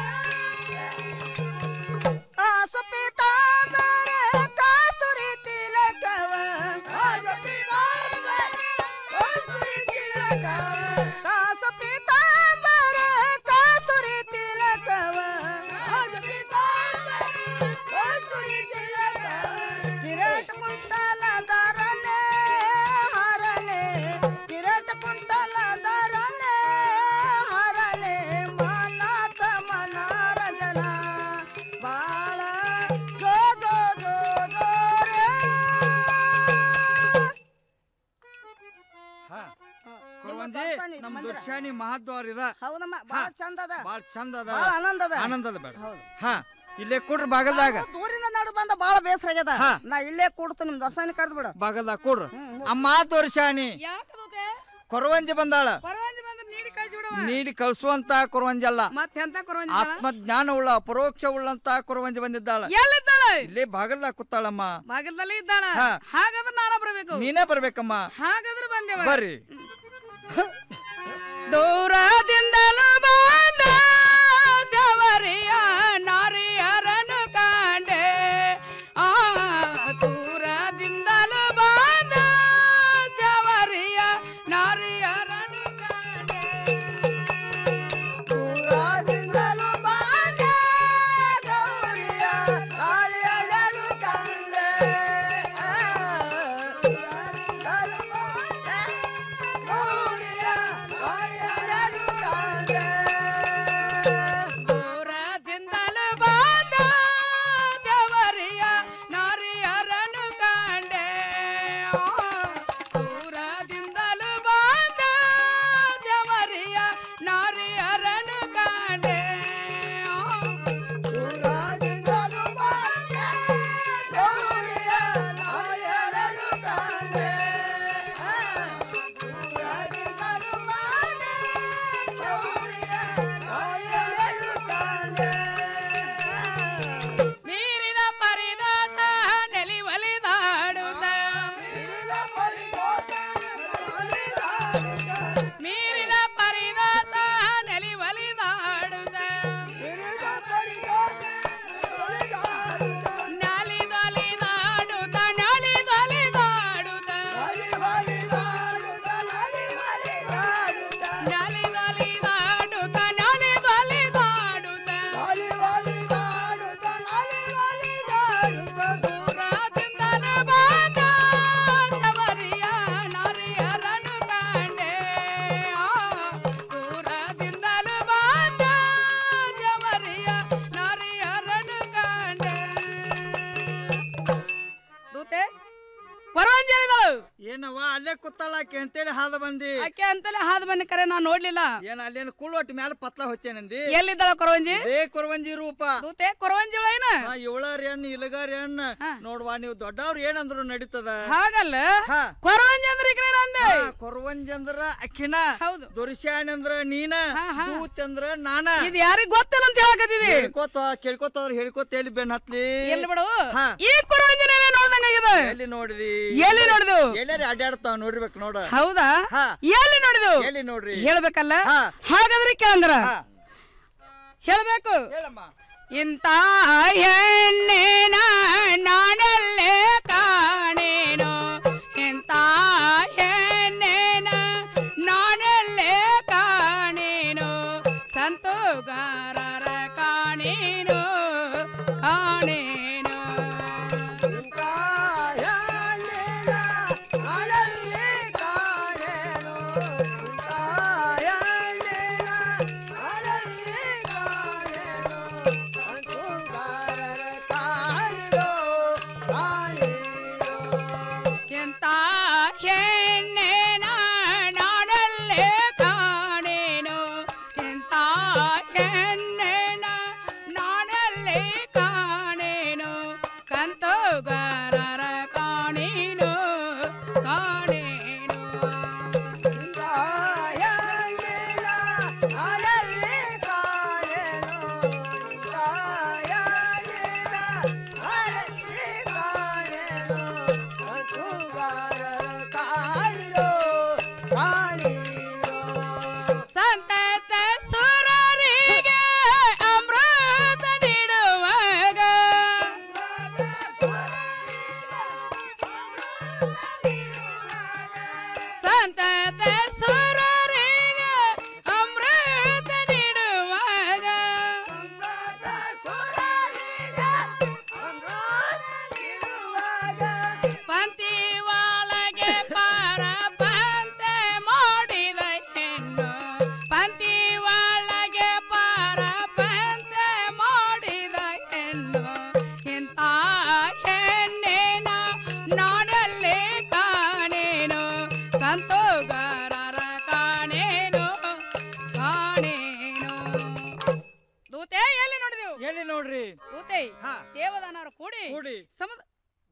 ಆಸು ಪೀತಾಂಬರ ಕಸ್ತೂರಿ ತಿಲಕವ ಆಸು ಪೀತಾಂಬರ ಕಸ್ತೂರಿ ತಿಲಕವ ಆಸು ಪೀತಾಂಬರ ಕಸ್ತೂರಿ ತಿಲಕವ ಆಸು ಪೀತಾಂಬರ ಕಸ್ತೂರಿ ತಿಲಕವ ಕಿರೀಟ ಕುಂಟಲ ಧರನೆ ಹರನೆ ಕಿರೀಟ ಕುಂಟಲ ಧರನೆ ಹರನೆ ಮನತ ಮನರಂಜನ ಬಾಳ ಜೋ ಜೋ ಜೋ ಜೋ ರೇ. ಹಾ ಕುರುವಂಜಿ ದೊರ್ಸಾನಿ ನಮ್ ಮಂದಿರ. ದೊರ್ಶಾನಿ ಮಹದ್ವಾರ ಇದ ಹೌದಮ್ಮ ಬಾಳ ಚಂದ ಅದ ಬಾಳ ಚಂದ ಅದ ಬಾಳ ಆನಂದ ಅದ. ಆನಂದದ ಬೇಡ ಹಾ ಇಲ್ಲೇ ಕೊಡ್ರಿ ಬಾಗಲ್ದಾಗ ನಾವು ದೂರಿನ ನಡು ಬಂದ ಬಾಳ ಬೇಸರ ಆಗ್ಯದ ನಾ ಇಲ್ಲೇ ಕೂಡ್ತು ನಿಮ್ ದರ್ಶನ ಕರೆದು ಬಿಡು ಬಾಗಲ್ದಾಗ ಕೊಡ್ರಿ ಅಮ್ಮ ದೊರ್ಶಾನಿ ಕೊರವಂಜಿ ಬಂದಾಳ ನೀಡಿ ಕಳ್ಸುವಂತ ಕೊರವಂಜಿ ಅಲ್ಲ ಮತ್ತೆ ಎಂತ ಕೊರವಂಜಿ ಆತ್ಮ ಜ್ಞಾನ ಉಳ್ಳ ಪರೋಕ್ಷ ಉಳ್ಳಂತ ಕೊರವಂಜಿ ಬಂದಿದ್ದಾಳ ಎಲ್ಲಿದ್ದಾಳೆ ಇಲ್ಲೇ ಬಾಗಲ್ದಾಗ ಕೂತಾಳಮ್ಮ ಬಾಗಿಲದಲ್ಲಿ ಇದ್ದಾಳ ಹಾ. ಹಾಗಾದ್ರೆ ನಾನ ಬರ್ಬೇಕು ನೀನೇ ಬರ್ಬೇಕಮ್ಮ ಹಾಗಾದ್ರೆ ಬಂದೇವ ಬರ್ರಿ ದೂರದಿಂದಲೂ ಬಂದ ಜವರಿ ಏನವ್ವ ಅಲ್ಲೇ ಕೂತಾಳಾಕೆ ಅಂತೇಳಿ ಹಾದ ಬಂದಿ ಆಕೆ ಅಂತಲೇ ಹಾದ್ ಬನ್ನಿ ಕರೆ ನಾ ನೋಡ್ಲಿಲ್ಲ ಏನ ಅಲ್ಲೇನು ಕುಳ್ಳೊಟ್ಟಿ ಮ್ಯಾಲ ಪತ್ಲ ಹೊಚ್ಚೇನಂದಿ ಎಲ್ಲಿದ್ದಾಳ ಕೊರವಂಜಿ ಏ ಕೊರವಂಜಿ ರೂಪ ದೂತೆ ಕೊರವಂಜಿ ಏನ ಇವಳಾರಿ ಅಣ್ಣ ಇಲಗಾರಿ ಅಣ್ಣ ನೋಡ್ವಾ ನೀವು ದೊಡ್ಡವ್ರು ಏನಂದ್ರು ನಡೀತದ ಹಾಗಲ್ಲ ಹಾ. ಕೊರವಂಜಿ ಅಂದ್ರೆ ಈಕಡೆ ನಂದೆ ಹಾ, ಕೊರವಂಜಿ ಅಂದ್ರ ಅಕ್ಕಿನ ಹೌದು ದುರ್ಶ್ಯಾಣಿ ಅಂದ್ರ ನೀನ ದೂತ್ ಅಂದ್ರ ನಾನ ಇದು ಯಾರಿಗ್ ಗೊತ್ತಿಲ್ಲ ಅಂತ ಹೇಳಕತ್ತಿದಿ ಹೇಳ್ಕೋತ ಕೇಳ್ಕೋತ ಅವ್ರು ಹೇಳ್ಕೋತ ಎಲ್ಲಿ ಬೆನ್ ಹತ್ಲಿ ಎಲ್ಲಿ ಬಿಡು ಹಾ. ಈ ಕೊರವಂಜಿನೇ ನೋಡ್ದಂಗಾಗಿದೆ ಎಲ್ಲಿ ನೋಡಿದಿ ಎಲ್ಲಿ ನೋಡಿದು ಎಲ್ಲಾರಿ ಅಡ್ಡಾಡ್ತಾವ ನೋಡ್ಬೇಕು ನೋಡ ಹೌದಾ ಹಾ. ಎಲ್ಲಿ ನೋಡಿದು ಎಲ್ಲಿ ನೋಡ್ರಿ ಹೇಳ್ಬೇಕಲ್ಲ ಹಾಗಾದ್ರೆ ಕೇಳಂದ್ರ ಹೇಳ್ಬೇಕು ಇಂತ ಹೆಣ್ಣಿನ ನಾನಲ್ಲೇ ಕಾಣೇನು ಇಂತ ಹೆಣ್ಣಿನ ನಾನಲ್ಲೇ ಕಾಣೇನು ಸಂತೋಗಾರರ ಕಾಣೇನು ಕಾಣೇನು ಎಂತ ಹೆಣ್ಣಿನ ನಾನಲ್ಲೇ ಕಾಣೇನು ಎಂತ ಹೆಣ್ಣಿನ ನಾನಲ್ಲೇ ಕಾಣೇನು ಕಂತೋಗಾರರ ಕಾಣೇನು ಕಾಣೇನು ಸಂತತ ಸುರರಿಗೆ ಅಮೃತ ನೀಡುವಾಗ ಸಂತತ ಸುರರಿಗೆ ಅಮೃತ ನೀಡುವಾಗ ಪಂತಿ ಒಳಗೆ ಪಾರ ಪಂತೆ ಮಾಡಿದ ಹೆಣ್ಣು ಪಂತಿ ಒಳಗೆ ಪಾರ ಪಂತೆ ಮಾಡಿದ ಹೆಣ್ಣು ಇಂಥ ಹೆಣ್ಣಿನ ನಾಡಲ್ಲೇ ಕಾಣೇನು ಸಂತೋಗಾರರ ಕಾಣೇನು ಕಾಣೇನು ದೂತೆ ಎಲ್ಲಿ ನೋಡಿದೆವು ಎಲ್ಲಿ ನೋಡ್ರಿ ದೂತೆ ದೇವದಾನವರು ಕೂಡಿ ಕೂಡಿ ಸಮುದ್ರ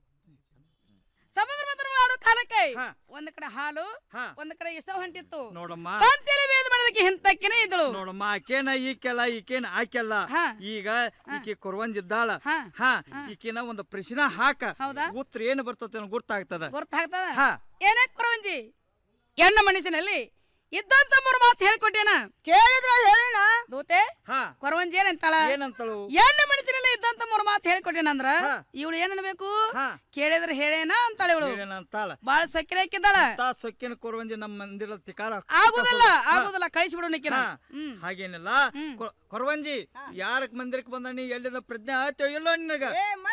ಸಮುದ್ರ ಮಂಥನ ಮಾಡೋ ಕಾಲಕ್ಕೆ ಒಂದ್ ಕಡೆ ಹಾಲು ಒಂದ್ ಕಡೆ ಇಷ್ಟ ಹೊಂಟಿತ್ತು ನೋಡಮ್ಮ ಪಂತಿಲಿ ಬೇದ ಮಾಡೋದಕ್ಕೆ ಹಿಂತಕ್ಕಿನೇ ಇದ್ದಳು ನೋಡಮ್ಮ ಆಕೇನ ಈಕೆಲ್ಲ ಈಕೇನ ಆಕೆಲ್ಲ ಈಗ ಈಕೆ ಕೊರವಂಜಿದ್ದಾಳ ಹಾ ಈಕಿನ ಒಂದು ಪ್ರಶ್ನ ಹಾಕ ಉತ್ತರ ಏನು ಬರ್ತದೆ ಗೊತ್ತಾಗ್ತದ ಗೊತ್ತಾಗ್ತದ ಹಾ. ಏನೇ ಕೊರವಂಜಿ ಎಣ್ಣ ಮನುಷ್ಯನಲ್ಲಿ ಇದ್ದಂತ ಮೂರು ಮಾತು ಹೇಳ್ಕೊಟ್ಟೇನ ಕೇಳಿದ್ರ ಹೇಳಿನ ದೂತೆ ಹಾ ಕೊರವಂಜಿ ಏನಂತಾಳ ಏನಂತಳು ಎಣ್ಣ ಮನುಷ್ಯನಲ್ಲಿ ಇದ್ದಂತ ಮೂರು ಮಾತು ಹೇಳ್ಕೊಟ್ಟೇನಂದ್ರ ಇವಳು ಏನ್ ಅನ್ಬೇಕು ಕೇಳಿದ್ರೆ ಹೇಳೇನ ಅಂತಾಳ ಇವಳು ಏನಂತಾಳ ಬಾಳ ಸಕ್ಕಿನ ಹಾಕಿದ್ದಾಳ ತಾ ಸೊಕ್ಕಿನ ಕೊರವಂಜಿ ನಮ್ಮ ಮಂದಿರ ತಿಕಾರ ಆಗುದಿಲ್ಲ ಆಗುದಿಲ್ಲ ಕಳಿಸಿ ನಿಕ್ಕಿನ ಹಾಗೇನಿಲ್ಲ ಕೊ- ಕೊರವಂಜಿ ಯಾರಕ್ ಮಂದಿರಕ್ಕೆ ಬಂದ ನೀ ಎಲ್ಲಿದ ಪ್ರಜ್ಞೆ ಆಯ್ತೋ ಇಲ್ಲೋ ನಿನಗ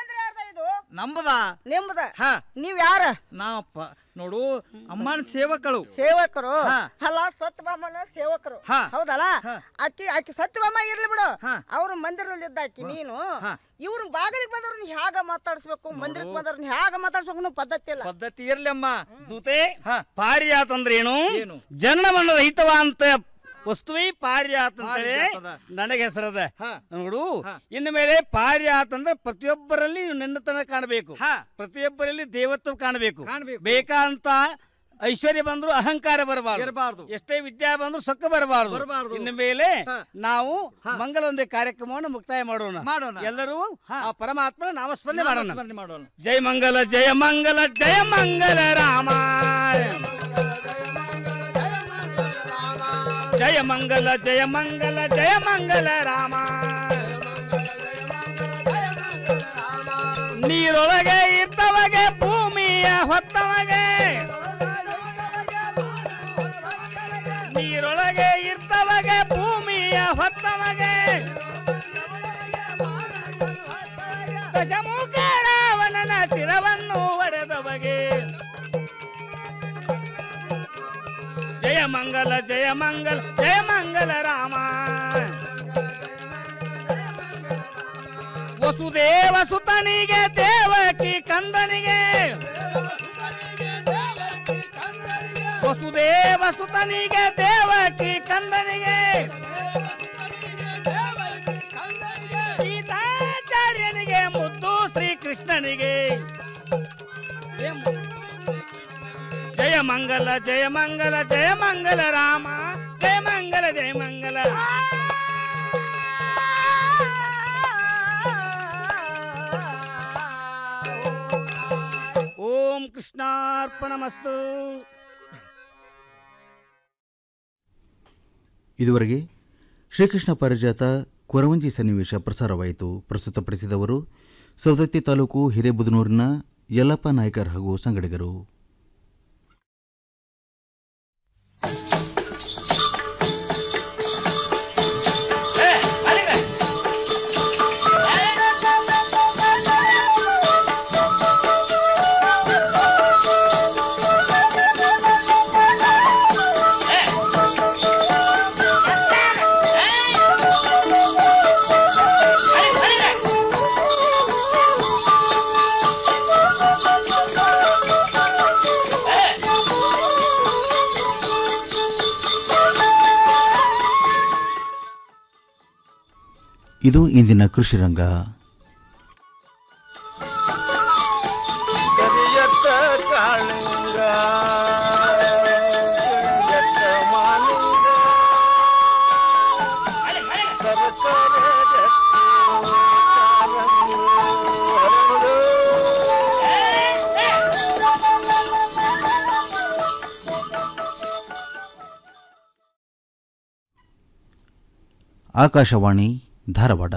ನಂಬದ ನಿಮ್ದ ಹಾ ನೀವ್ ಯಾರ ನಾವಪ್ಪ ನೋಡು ಅಮ್ಮನ ಸೇವಕಳು ಸೇವಕರು ಹಾ. ಅಲ್ಲ ಸತ್ಯಭಾಮನ ಸೇವಕರು ಹಾ. ಹೌದಲ್ಲ ಅಕ್ಕಿ ಆಕಿ ಸತ್ಯಭಾಮ ಇರ್ಲಿ ಬಿಡು ಅವ್ರ ಮಂದಿರದಲ್ಲಿ ಇದ್ದ ಆಕಿ ನೀನು ಇವ್ರ ಬಾಗಿಲಿಗೆ ಬಂದವ್ರನ್ನ ಹ್ಯಾಗ ಮಾತಾಡ್ಸ್ಬೇಕು ಮಂದಿರಕ್ಕೆ ಬಂದವ್ರನ್ನ ಹ್ಯಾಗ ಮಾತಾಡ್ಸ್ಬೇಕು ಅನ್ನೋ ಪದ್ಧತಿ ಇಲ್ಲ ಪದ್ಧತಿ ಇರ್ಲಮ್ಮ ದೂತೆ ಪಾರಿಯಾತ್ ಅಂದ್ರೇನು ಜನ ಮಣ್ಣದ ಹಿತವ ಅಂತ ವಸ್ತುವೇ ಪಾರಿಯಾತ್ ಅಂತೇಳಿ ಪಾರಿಜಾತದ. ನನಗೆ ಹೆಸರದ ನೋಡು ಇನ್ನು ಮೇಲೆ ಪಾರಿಯಾತ್ ಅಂದ್ರೆ ಪ್ರತಿಯೊಬ್ಬರಲ್ಲಿ ನಿನ್ನತನ ಕಾಣಬೇಕು ಪ್ರತಿಯೊಬ್ಬರಲ್ಲಿ ದೇವತ್ವ ಕಾಣಬೇಕು ಬೇಕಂತ ಐಶ್ವರ್ಯ ಬಂದ್ರು ಅಹಂಕಾರ ಬರಬಾರದು ಇರಬಾರ್ದು ಎಷ್ಟೇ ವಿದ್ಯಾ ಬಂದ್ರು ಸೊಕ್ಕ ಬರಬಾರದು ಬರಬಾರ್ದು. ಇನ್ನು ಮೇಲೆ ನಾವು ಮಂಗಲೊಂದೇ ಕಾರ್ಯಕ್ರಮವನ್ನು ಮುಕ್ತಾಯ ಮಾಡೋಣ ಮಾಡೋಣ. ಎಲ್ಲರೂ ಆ ಪರಮಾತ್ಮನ ನಾಮಸ್ಮರಣೆ ಮಾಡೋಣ ನಾಮಸ್ಮರಣೆ ಮಾಡೋಣ ಜಯ ಮಂಗಲ ಜಯ ಮಂಗಲ ಜಯ ಮಂಗಲ ರಾಮ ಜಯ ಮಂಗಲ ಜಯ ಮಂಗಲ ಜಯ ಮಂಗಲ ರಾಮ ನೀರೊಳಗೆ ಇರ್ತವಗೆ ಭೂಮಿಯ ಹೊತ್ತವಗೆ ನೀರೊಳಗೆ ಇರ್ತವಗೆ ಭೂಮಿಯ ಹೊತ್ತವಗೆ ದಶಮುಖ ರಾವಣನ ಶಿರವನ್ನು ಒಡೆದವಗೆ ಜಯ ಮಂಗಲ ಜಯ ಮಂಗಲ ಜಯ ಮಂಗಲ ರಾಮ ವಸುದೇವ ಸುತನಿಗೆ ದೇವಕಿ ಕಂದನಿಗೆ ಸುತನಿಗೆ ದೇವಕಿ ಕಂದನಿಗೆ ಗೀತಾಚಾರ್ಯನಿಗೆ ಮುದ್ದು ಶ್ರೀಕೃಷ್ಣನಿಗೆ ಜಯ ಮಂಗಲ ಜಯ ಮಂಗಲ ಜಯ ಮಂಗಲ ರಾಮ ಜಯ ಮಂಗಲ ಜಯ ಮಂಗಲ ಓಂ ಕೃಷ್ಣಾರ್ಪಣಮಸ್ತು ಇದುವರೆಗೆ ಶ್ರೀಕೃಷ್ಣ ಪಾರಿಜಾತ ಕೊರವಂಜಿ ಸನ್ನಿವೇಶ ಪ್ರಸಾರವಾಯಿತು ಪ್ರಸ್ತುತಪಡಿಸಿದವರು ಸವದತ್ತಿ ತಾಲೂಕು ಹಿರೇಬುದನೂರಿನ ಯಲ್ಲಪ್ಪ ನಾಯ್ಕರ್ ಹಾಗೂ ಸಂಗಡಿಗರು ಇದು ಇಂದಿನ ಕೃಷಿ ರಂಗ ಕರಿಯತ್ತ ಕಾಳಿಂಗ ಕರಿಯತ್ತ ಮಾಲಿಂಗ ಸರಕಾರ ಆಕಾಶವಾಣಿ ಧಾರವಾಡ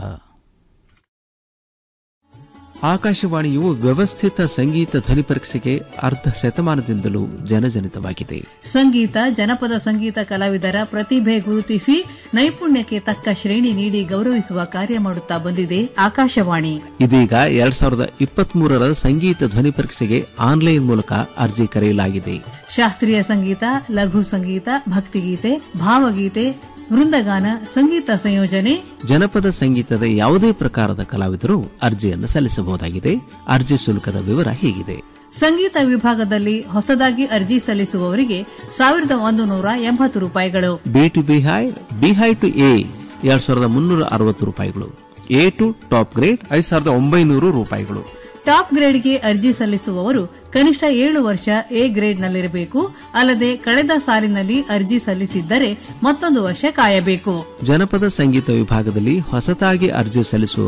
ಆಕಾಶವಾಣಿಯು ವ್ಯವಸ್ಥಿತ ಸಂಗೀತ ಧ್ವನಿ ಪರೀಕ್ಷೆಗೆ ಅರ್ಧ ಶತಮಾನದಿಂದಲೂ ಜನಜನಿತವಾಗಿದೆ ಸಂಗೀತ ಜನಪದ ಸಂಗೀತ ಕಲಾವಿದರ ಪ್ರತಿಭೆ ಗುರುತಿಸಿ ನೈಪುಣ್ಯಕ್ಕೆ ತಕ್ಕ ಶ್ರೇಣಿ ನೀಡಿ ಗೌರವಿಸುವ ಕಾರ್ಯ ಮಾಡುತ್ತಾ ಬಂದಿದೆ ಆಕಾಶವಾಣಿ ಇದೀಗ ಎರಡ್ ಸಾವಿರದ ಇಪ್ಪತ್ತ್ ಮೂರರ ಸಂಗೀತ ಧ್ವನಿ ಪರೀಕ್ಷೆಗೆ ಆನ್ಲೈನ್ ಮೂಲಕ ಅರ್ಜಿ ಕರೆಯಲಾಗಿದೆ ಶಾಸ್ತ್ರೀಯ ಸಂಗೀತ ಲಘು ಸಂಗೀತ ಭಕ್ತಿಗೀತೆ ಭಾವಗೀತೆ ವೃಂದಗಾನ ಸಂಗೀತ ಸಂಯೋಜನೆ ಜನಪದ ಸಂಗೀತದ ಯಾವುದೇ ಪ್ರಕಾರದ ಕಲಾವಿದರು ಅರ್ಜಿಯನ್ನು ಸಲ್ಲಿಸಬಹುದಾಗಿದೆ ಅರ್ಜಿ ಶುಲ್ಕದ ವಿವರ ಹೀಗಿದೆ ಸಂಗೀತ ವಿಭಾಗದಲ್ಲಿ ಹೊಸದಾಗಿ ಅರ್ಜಿ ಸಲ್ಲಿಸುವವರಿಗೆ ಸಾವಿರದ ಒಂದು ನೂರ ಎಂಬತ್ತು ರೂಪಾಯಿಗಳು ಬಿ ಟು ಬಿಹೈ ಬಿಹೈ ಟು ಎ ಎರಡ್ ಸಾವಿರದ ಮುನ್ನೂರ ಅರವತ್ತು ರೂಪಾಯಿಗಳು ಎ ಟು ಟಾಪ್ ಗ್ರೇಡ್ ಐದು ಸಾವಿರದ ಒಂಬೈನೂರು ರೂಪಾಯಿಗಳು ಟಾಪ್ ಗ್ರೇಡ್ಗೆ ಅರ್ಜಿ ಸಲ್ಲಿಸುವವರು ಕನಿಷ್ಠ ಏಳು ವರ್ಷ ಎ ಗ್ರೇಡ್ನಲ್ಲಿರಬೇಕು ಅಲ್ಲದೆ ಕಳೆದ ಸಾಲಿನಲ್ಲಿ ಅರ್ಜಿ ಸಲ್ಲಿಸಿದ್ದರೆ ಮತ್ತೊಂದು ವರ್ಷ ಕಾಯಬೇಕು ಜನಪದ ಸಂಗೀತ ವಿಭಾಗದಲ್ಲಿ ಹೊಸತಾಗಿ ಅರ್ಜಿ ಸಲ್ಲಿಸುವ